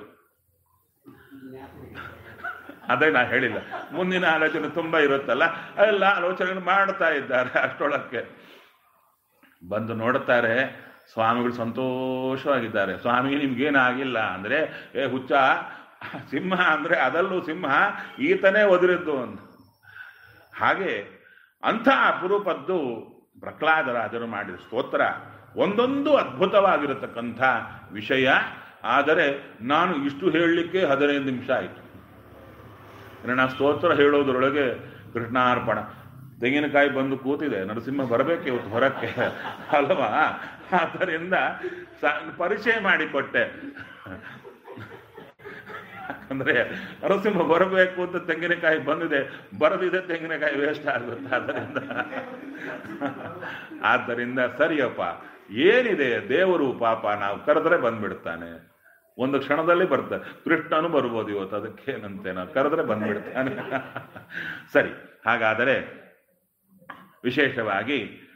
ಅದೇ ನಾ ಹೇಳಿಲ್ಲ ಮುಂದಿನ ಆಲೋಚನೆ ತುಂಬಾ ಇರುತ್ತಲ್ಲ ಎಲ್ಲ ಆಲೋಚನೆಗಳು ಮಾಡ್ತಾ ಇದ್ದಾರೆ ಅಷ್ಟೊಳಕ್ಕೆ ಬಂದು ನೋಡುತ್ತಾರೆ ಸ್ವಾಮಿಗಳು ಸಂತೋಷವಾಗಿದ್ದಾರೆ ಸ್ವಾಮಿ ನಿಮ್ಗೇನಾಗಿಲ್ಲ ಅಂದ್ರೆ ಏ ಹುಚ್ಚ ಸಿಂಹ ಅಂದ್ರೆ ಅದಲ್ಲೂ ಸಿಂಹ ಈತನೇ ಒದರಿದ್ದು ಅಂತ ಹಾಗೆ ಅಂಥ ಅಪರೂಪದ್ದು ಪ್ರಹ್ಲಾದರಾಜರು ಮಾಡಿದ ಸ್ತೋತ್ರ ಒಂದೊಂದು ಅದ್ಭುತವಾಗಿರತಕ್ಕಂಥ ವಿಷಯ ಆದರೆ ನಾನು ಇಷ್ಟು ಹೇಳಲಿಕ್ಕೆ ಹದಿನೈದು ನಿಮಿಷ ಆಯಿತು ನಾ ಸ್ತೋತ್ರ ಹೇಳೋದ್ರೊಳಗೆ ಕೃಷ್ಣಾರ್ಪಣ ತೆಂಗಿನಕಾಯಿ ಬಂದು ಕೂತಿದೆ ನರಸಿಂಹ ಬರಬೇಕು ಇವತ್ತು ಹೊರಕ್ಕೆ ಅಲ್ವಾ ಆದ್ದರಿಂದ ಸ- ಪರಿಚಯ ಮಾಡಿಕೊಟ್ಟೆ ಯಾಕಂದ್ರೆ ನರಸಿಂಹ ಬರಬೇಕು ಅಂತ ತೆಂಗಿನಕಾಯಿ ಬಂದಿದೆ ಬರದಿದೆ ತೆಂಗಿನಕಾಯಿ ವೇಸ್ಟ್ ಆಗುತ್ತೆ ಆದ್ದರಿಂದ ಆದ್ದರಿಂದ ಸರಿಯಪ್ಪ ಏನಿದೆ ದೇವರು ಪಾಪ ನಾವು ಕರೆದ್ರೆ ಬಂದ್ಬಿಡ್ತಾನೆ ಒಂದು ಕ್ಷಣದಲ್ಲಿ ಬರ್ತಾರೆ ಕೃಷ್ಣನು ಬರ್ಬೋದು ಇವತ್ತು ಅದಕ್ಕೇನಂತೆ ನಾವು ಕರೆದ್ರೆ ಬಂದ್ಬಿಡ್ತಾನೆ ಸರಿ ಹಾಗಾದರೆ ವಿಶೇಷವಾಗಿ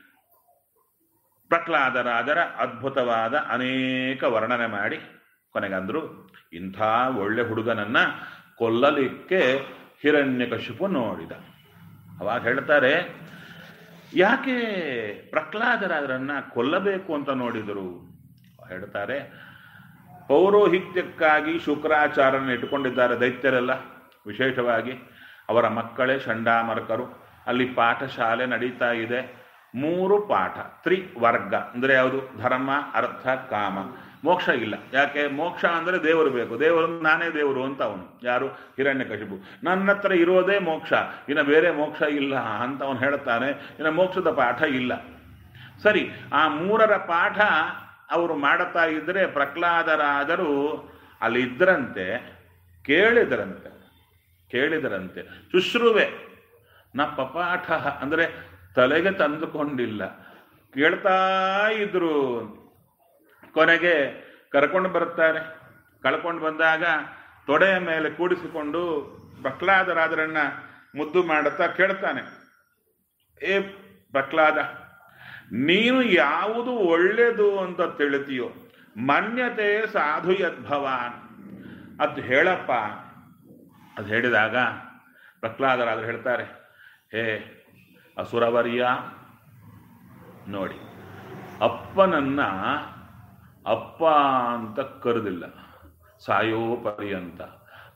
ಪ್ರಹ್ಲಾದರಾಜರ ಅದ್ಭುತವಾದ ಅನೇಕ ವರ್ಣನೆ ಮಾಡಿ ಕೊನೆಗಂದ್ರು ಇಂಥ ಒಳ್ಳೆ ಹುಡುಗನನ್ನ ಕೊಲ್ಲಲಿಕ್ಕೆ ಹಿರಣ್ಯಕಶಿಪು ನೋಡಿದ ಅವಾಗ ಹೇಳ್ತಾರೆ ಯಾಕೆ ಪ್ರಹ್ಲಾದರಾಜರನ್ನ ಕೊಲ್ಲಬೇಕು ಅಂತ ನೋಡಿದರು ಹೇಳ್ತಾರೆ ಪೌರೋಹಿತ್ಯಕ್ಕಾಗಿ ಶುಕ್ರಾಚಾರ್ಯನ ಇಟ್ಟುಕೊಂಡಿದ್ದಾರೆ ದೈತ್ಯರೆಲ್ಲ ವಿಶೇಷವಾಗಿ ಅವರ ಮಕ್ಕಳೇ ಚಂಡಾಮರ್ಕರು ಅಲ್ಲಿ ಪಾಠಶಾಲೆ ನಡೀತಾ ಇದೆ ಮೂರು ಪಾಠ ತ್ರಿವರ್ಗ ಅಂದ್ರೆ ಯಾವುದು ಧರ್ಮ ಅರ್ಥ ಕಾಮ ಮೋಕ್ಷ ಇಲ್ಲ ಯಾಕೆ ಮೋಕ್ಷ ಅಂದ್ರೆ ದೇವರು ಬೇಕು ದೇವರು ನಾನೇ ದೇವರು ಅಂತ ಅವನು ಯಾರು ಹಿರಣ್ಯಕಶಿಪು ನನ್ನ ಹತ್ರ ಇರೋದೇ ಮೋಕ್ಷ ಇನ್ನು ಬೇರೆ ಮೋಕ್ಷ ಇಲ್ಲ ಅಂತ ಅವನು ಹೇಳ್ತಾನೆ ಇನ್ನು ಮೋಕ್ಷದ ಪಾಠ ಇಲ್ಲ ಸರಿ ಆ ಮೂರರ ಪಾಠ ಅವರು ಮಾಡುತ್ತಾ ಇದ್ರೆ ಪ್ರಹ್ಲಾದರಾದರು ಅಲ್ಲಿ ಇದ್ರಂತೆ ಕೇಳಿದರಂತೆ ಕೇಳಿದರಂತೆ ಶುಶ್ರುವೆ ನ ಪಪಾಠ ಅಂದ್ರೆ ತಲೆಗೆ ತಂದುಕೊಂಡಿಲ್ಲ ಕೇಳ್ತಾ ಇದ್ರು ಕೊನೆಗೆ ಕರ್ಕೊಂಡು ಬರ್ತಾರೆ ಕಳ್ಕೊಂಡು ಬಂದಾಗ ತೊಡೆಯ ಮೇಲೆ ಕೂಡಿಸಿಕೊಂಡು ಪ್ರಹ್ಲಾದರಾದರನ್ನ ಮುದ್ದು ಮಾಡುತ್ತಾ ಕೇಳ್ತಾನೆ ಏ ಪ್ರಹ್ಲಾದ ನೀನು ಯಾವುದು ಒಳ್ಳೆಯದು ಅಂತ ತಿಳಿತೀಯೋ ಮನ್ಯತೆ ಸಾಧು ಯದ್ಭವಾನ್ ಅದು ಹೇಳಪ್ಪ ಅದು ಹೇಳಿದಾಗ ಪ್ರಹ್ಲಾದರಾದರು ಹೇಳ್ತಾರೆ ಹೇ ಅಸುರವರ್ಯ ನೋಡಿ ಅಪ್ಪನನ್ನ ಅಪ್ಪ ಅಂತ ಕರೆದಿಲ್ಲ ಸಾಯೋ ಪರ್ಯಂತ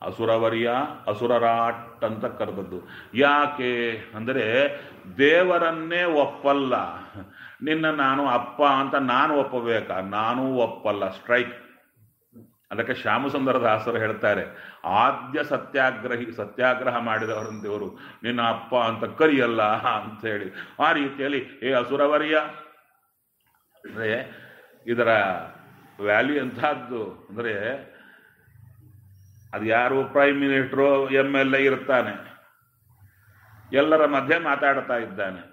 ಅಸುರವರ್ಯ ಅಸುರರಾಟ್ ಅಂತ ಕರೆದದ್ದು ಯಾಕೆ ಅಂದರೆ ದೇವರನ್ನೇ ಒಪ್ಪಲ್ಲ ನಿನ್ನ ನಾನು ಅಪ್ಪ ಅಂತ ನಾನು ಒಪ್ಪಬೇಕಾ ನಾನೂ ಒಪ್ಪಲ್ಲ ಸ್ಟ್ರೈಕ್ ಅದಕ್ಕೆ ಶ್ಯಾಮಸುಂದರ ದಾಸರು ಹೇಳ್ತಾರೆ ಆದ್ಯ ಸತ್ಯಾಗ್ರಹಿ ಸತ್ಯಾಗ್ರಹ ಮಾಡಿದವರಂತೆಯವರು ನಿನ್ನ ಅಪ್ಪ ಅಂತ ಕರಿಯಲ್ಲ ಅಂತ ಹೇಳಿ ಆ ರೀತಿಯಲ್ಲಿ ಏ ಅಸುರವರ್ಯ ಅಂದರೆ ಇದರ ವ್ಯಾಲ್ಯೂ ಎಂಥದ್ದು ಅಂದರೆ ಅದು ಯಾರು prime minister M L A ಇರ್ತಾನೆ ಎಲ್ಲರ ಮಧ್ಯೆ ಮಾತಾಡ್ತಾ ಇದ್ದಾನೆ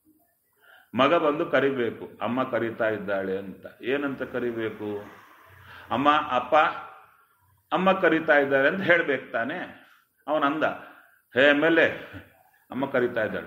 ಮಗ ಬಂದು ಕರಿಬೇಕು ಅಮ್ಮ ಕರೀತಾ ಇದ್ದಾಳೆ ಅಂತ ಏನಂತ ಕರಿಬೇಕು ಅಮ್ಮ ಅಪ್ಪ ಅಮ್ಮ ಕರೀತಾ ಇದ್ದಾರೆ ಅಂತ ಹೇಳ್ಬೇಕು ತಾನೆ ಅವನಂದ ಹೇ ಎಮ್ ಎಲ್ ಎ ಅಮ್ಮ ಕರೀತಾ ಇದ್ದಾಳೆ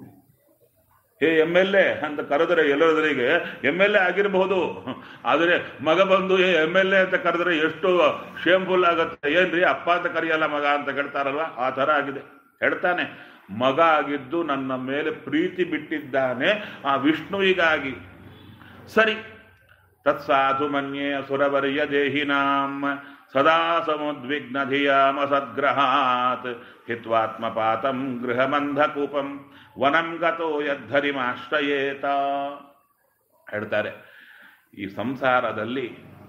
ಹೇ ಎಮ್ ಎಲ್ ಎ ಅಂತ ಕರೆದ್ರೆ ಎಲ್ಲರಿಗೆ ಎಮ್ ಎಲ್ ಎ ಆಗಿರಬಹುದು ಆದರೆ ಮಗ ಬಂದು ಏ ಎಮ್ ಎಲ್ ಎ ಅಂತ ಕರೆದ್ರೆ ಎಷ್ಟು ಶೇಮ್ಫುಲ್ ಆಗುತ್ತೆ ಏನ್ರಿ ಅಪ್ಪ ಅಂತ ಕರೆಯಲ್ಲ ಮಗ ಅಂತ ಕೇಳ್ತಾರಲ್ವ ಆ ಥರ ಆಗಿದೆ ಹೇಳ್ತಾನೆ ಮಗ ಆಗಿದ್ದು ನನ್ನ ಮೇಲೆ ಪ್ರೀತಿ ಬಿಟ್ಟಿದ್ದಾನೆ ಆ ವಿಷ್ಣುವಿಗಾಗಿ ಸರಿ ತತ್ಸಾಧು ಮನ್ಯೇ ಅಸುರವರ್ಯ ದೇಹಿನಾಂ ಸದಾ ಸಮುದ್ವಿಗ್ನ ಧಿಯಾಮ ಸದ್ಗ್ರಹಾತ್ ಹಿತ್ವಾತ್ಮಪಾತಂ ಗೃಹಮಂಧಕೂಪಂ ವನಂ ಗತೋ ಯದ್ಧರಿಮಾಶ್ರಯೇತ ಹೇಳ್ತಾರೆ ಈ ಸಂಸಾರದಲ್ಲಿ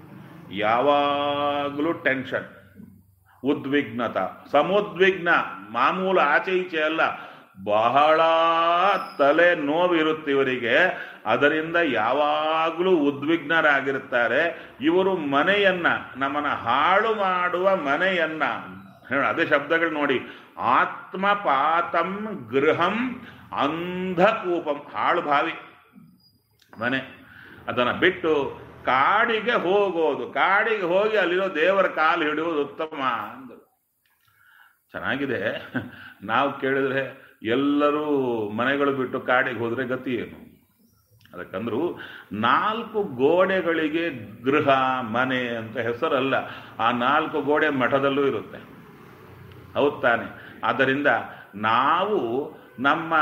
ಯಾವಾಗಲೂ ಟೆನ್ಷನ್ ಉದ್ವಿಗ್ನತ ಸಮುದ್ವಿಗ್ನ ಮಾಮೂಲು ಆಚೆ ಈಚೆ ಅಲ್ಲ ಬಹಳ ತಲೆ ನೋವಿರುತ್ತೆ ಇವರಿಗೆ ಅದರಿಂದ ಯಾವಾಗಲೂ ಉದ್ವಿಗ್ನರಾಗಿರ್ತಾರೆ ಇವರು ಮನೆಯನ್ನ ನಮ್ಮನ್ನ ಹಾಳು ಮಾಡುವ ಮನೆಯನ್ನ ಹೇಳ ಅದೇ ಶಬ್ದಗಳು ನೋಡಿ ಆತ್ಮಪಾತಂ ಗೃಹಂ ಅಂಧಕೂಪಂ ಹಾಳು ಭಾವಿ ಮನೆ ಅದನ್ನ ಬಿಟ್ಟು ಕಾಡಿಗೆ ಹೋಗೋದು ಕಾಡಿಗೆ ಹೋಗಿ ಅಲ್ಲಿರೋ ದೇವರ ಕಾಲು ಹಿಡಿಯೋದು ಉತ್ತಮ ಅಂದರು ಚೆನ್ನಾಗಿದೆ ನಾವು ಕೇಳಿದ್ರೆ ಎಲ್ಲರೂ ಮನೆಗಳು ಬಿಟ್ಟು ಕಾಡಿಗೆ ಹೋದ್ರೆ ಗತಿ ಏನು ಅದಕ್ಕಂದ್ರು ನಾಲ್ಕು ಗೋಡೆಗಳಿಗೆ ಗೃಹ ಮನೆ ಅಂತ ಹೆಸರಲ್ಲ ಆ ನಾಲ್ಕು ಗೋಡೆ ಮಠದಲ್ಲೂ ಇರುತ್ತೆ ಹೌದು ತಾನೆ ಆದ್ದರಿಂದ ನಾವು ನಮ್ಮ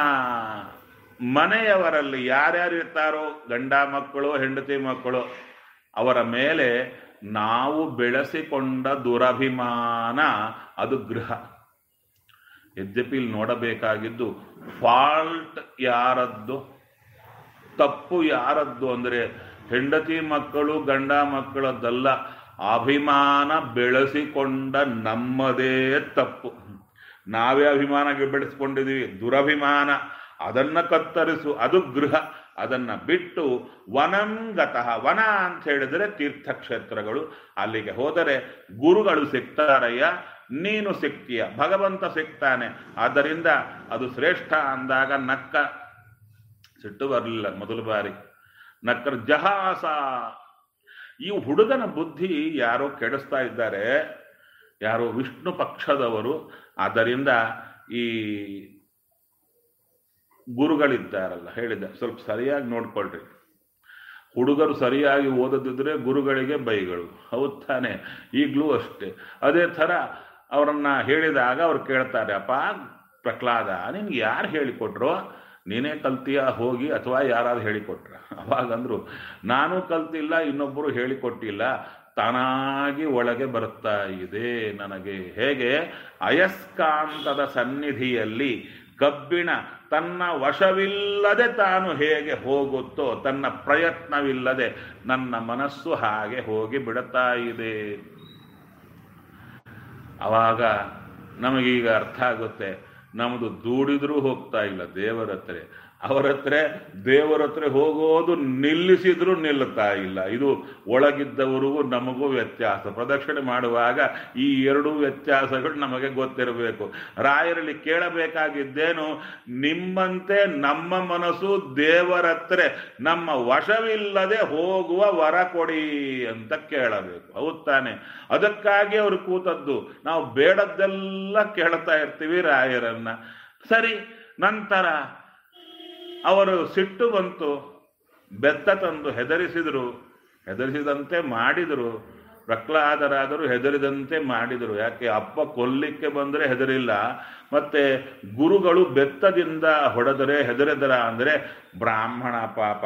ಮನೆಯವರಲ್ಲಿ ಯಾರ್ಯಾರು ಇರ್ತಾರೋ ಗಂಡ ಮಕ್ಕಳು ಹೆಂಡತಿ ಮಕ್ಕಳು ಅವರ ಮೇಲೆ ನಾವು ಬೆಳೆಸಿಕೊಂಡ ದುರಭಿಮಾನ ಅದು ಗೃಹ ಯದ್ಯಪಿ ಇಲ್ಲಿ ನೋಡಬೇಕಾಗಿದ್ದು ಫಾಲ್ಟ್ ಯಾರದ್ದು ತಪ್ಪು ಯಾರದ್ದು ಅಂದರೆ ಹೆಂಡತಿ ಮಕ್ಕಳು ಗಂಡ ಮಕ್ಕಳದ್ದಲ್ಲ ಅಭಿಮಾನ ಬೆಳೆಸಿಕೊಂಡ ನಮ್ಮದೇ ತಪ್ಪು ನಾವೇ ಅಭಿಮಾನಕ್ಕೆ ಬೆಳೆಸ್ಕೊಂಡಿದೀವಿ ದುರಭಿಮಾನ ಅದನ್ನ ಕತ್ತರಿಸು ಅದು ಗೃಹ ಅದನ್ನ ಬಿಟ್ಟು ವನಂಗತಃ ವನ ಅಂತ ಹೇಳಿದ್ರೆ ತೀರ್ಥಕ್ಷೇತ್ರಗಳು ಅಲ್ಲಿಗೆ ಹೋದರೆ ಗುರುಗಳು ಸಿಗ್ತಾರಯ್ಯ ನೀನು ಸಿಗ್ತೀಯ ಭಗವಂತ ಸಿಗ್ತಾನೆ ಆದ್ದರಿಂದ ಅದು ಶ್ರೇಷ್ಠ ಅಂದಾಗ ನಕ್ಕ ಸಿಟ್ಟು ಬರಲಿಲ್ಲ ಮೊದಲು ಬಾರಿ ನಕ್ಕರ್ ಜಹಾಸ ಈ ಹುಡುಗನ ಬುದ್ಧಿ ಯಾರೋ ಕೆಡಿಸ್ತಾ ಇದ್ದಾರೆ ಯಾರೋ ವಿಷ್ಣು ಪಕ್ಷದವರು ಆದ್ದರಿಂದ ಈ ಗುರುಗಳಿದ್ದಾರಲ್ಲ ಹೇಳಿದ್ದ ಸ್ವಲ್ಪ ಸರಿಯಾಗಿ ನೋಡ್ಕೊಳ್ರಿ ಹುಡುಗರು ಸರಿಯಾಗಿ ಓದದಿದ್ರೆ ಗುರುಗಳಿಗೆ ಬೈಗಳು ಹೌದು ತಾನೆ ಈಗಲೂ ಅಷ್ಟೇ ಅದೇ ಥರ ಅವರನ್ನ ಹೇಳಿದಾಗ ಅವ್ರು ಕೇಳ್ತಾರೆ ಅಪ್ಪ ಪ್ರಹ್ಲಾದ ನಿನ್ಗೆ ಯಾರು ಹೇಳಿಕೊಟ್ರೋ ನೀನೇ ಕಲ್ತೀಯ ಹೋಗಿ ಅಥವಾ ಯಾರಾದ್ರು ಹೇಳಿಕೊಟ್ರ ಅವಾಗಂದ್ರು ನಾನು ಕಲ್ತಿಲ್ಲ ಇನ್ನೊಬ್ಬರು ಹೇಳಿಕೊಟ್ಟಿಲ್ಲ ತಾನಾಗಿ ಒಳಗೆ ಬರುತ್ತಾ ಇದೆ ನನಗೆ ಹೇಗೆ ಅಯಸ್ಕಾಂತದ ಸನ್ನಿಧಿಯಲ್ಲಿ ಕಬ್ಬಿಣ ತನ್ನ ವಶವಿಲ್ಲದೆ ತಾನು ಹೇಗೆ ಹೋಗುತ್ತೋ ತನ್ನ ಪ್ರಯತ್ನವಿಲ್ಲದೆ ನನ್ನ ಮನಸ್ಸು ಹಾಗೆ ಹೋಗಿ ಬಿಡುತ್ತಾ ಇದೆ ಅವಾಗ ನಮಗೀಗ ಅರ್ಥ ಆಗುತ್ತೆ ನಮ್ಮದು ದೂಡಿದ್ರೂ ಹೋಗ್ತಾ ಇಲ್ಲ ದೇವರ ಹತ್ರ ಅವರ ಹತ್ರ ದೇವರ ಹತ್ರ ಹೋಗೋದು ನಿಲ್ಲಿಸಿದ್ರೂ ನಿಲ್ಲುತ್ತಾ ಇಲ್ಲ ಇದು ಒಳಗಿದ್ದವರಿಗೂ ನಮಗೂ ವ್ಯತ್ಯಾಸ ಪ್ರದಕ್ಷಿಣೆ ಮಾಡುವಾಗ ಈ ಎರಡೂ ವ್ಯತ್ಯಾಸಗಳು ನಮಗೆ ಗೊತ್ತಿರಬೇಕು ರಾಯರಲ್ಲಿ ಕೇಳಬೇಕಾಗಿದ್ದೇನು ನಿಮ್ಮಂತೆ ನಮ್ಮ ಮನಸ್ಸು ದೇವರ ಹತ್ರ ನಮ್ಮ ವಶವಿಲ್ಲದೆ ಹೋಗುವ ವರ ಕೊಡಿ ಅಂತ ಕೇಳಬೇಕು ಹೌದ್ ತಾನೆ ಅದಕ್ಕಾಗಿ ಅವರು ಕೂತದ್ದು ನಾವು ಬೇಡದ್ದೆಲ್ಲ ಕೇಳ್ತಾ ಇರ್ತೀವಿ ರಾಯರನ್ನ ಸರಿ ನಂತರ ಅವರು ಸಿಟ್ಟು ಬಂತು ಬೆತ್ತ ತಂದು ಹೆದರಿಸಿದರು ಹೆದರಿಸಿದಂತೆ ಮಾಡಿದರು ಪ್ರಹ್ಲಾದರಾದರು ಹೆದರಿದಂತೆ ಮಾಡಿದರು ಯಾಕೆ ಅಪ್ಪ ಕೊಲ್ಲಿಕ್ಕೆ ಬಂದರೆ ಹೆದರಿಲ್ಲ ಮತ್ತೆ ಗುರುಗಳು ಬೆತ್ತದಿಂದ ಹೊಡೆದರೆ ಹೆದರಿದರ ಅಂದರೆ ಬ್ರಾಹ್ಮಣ ಪಾಪ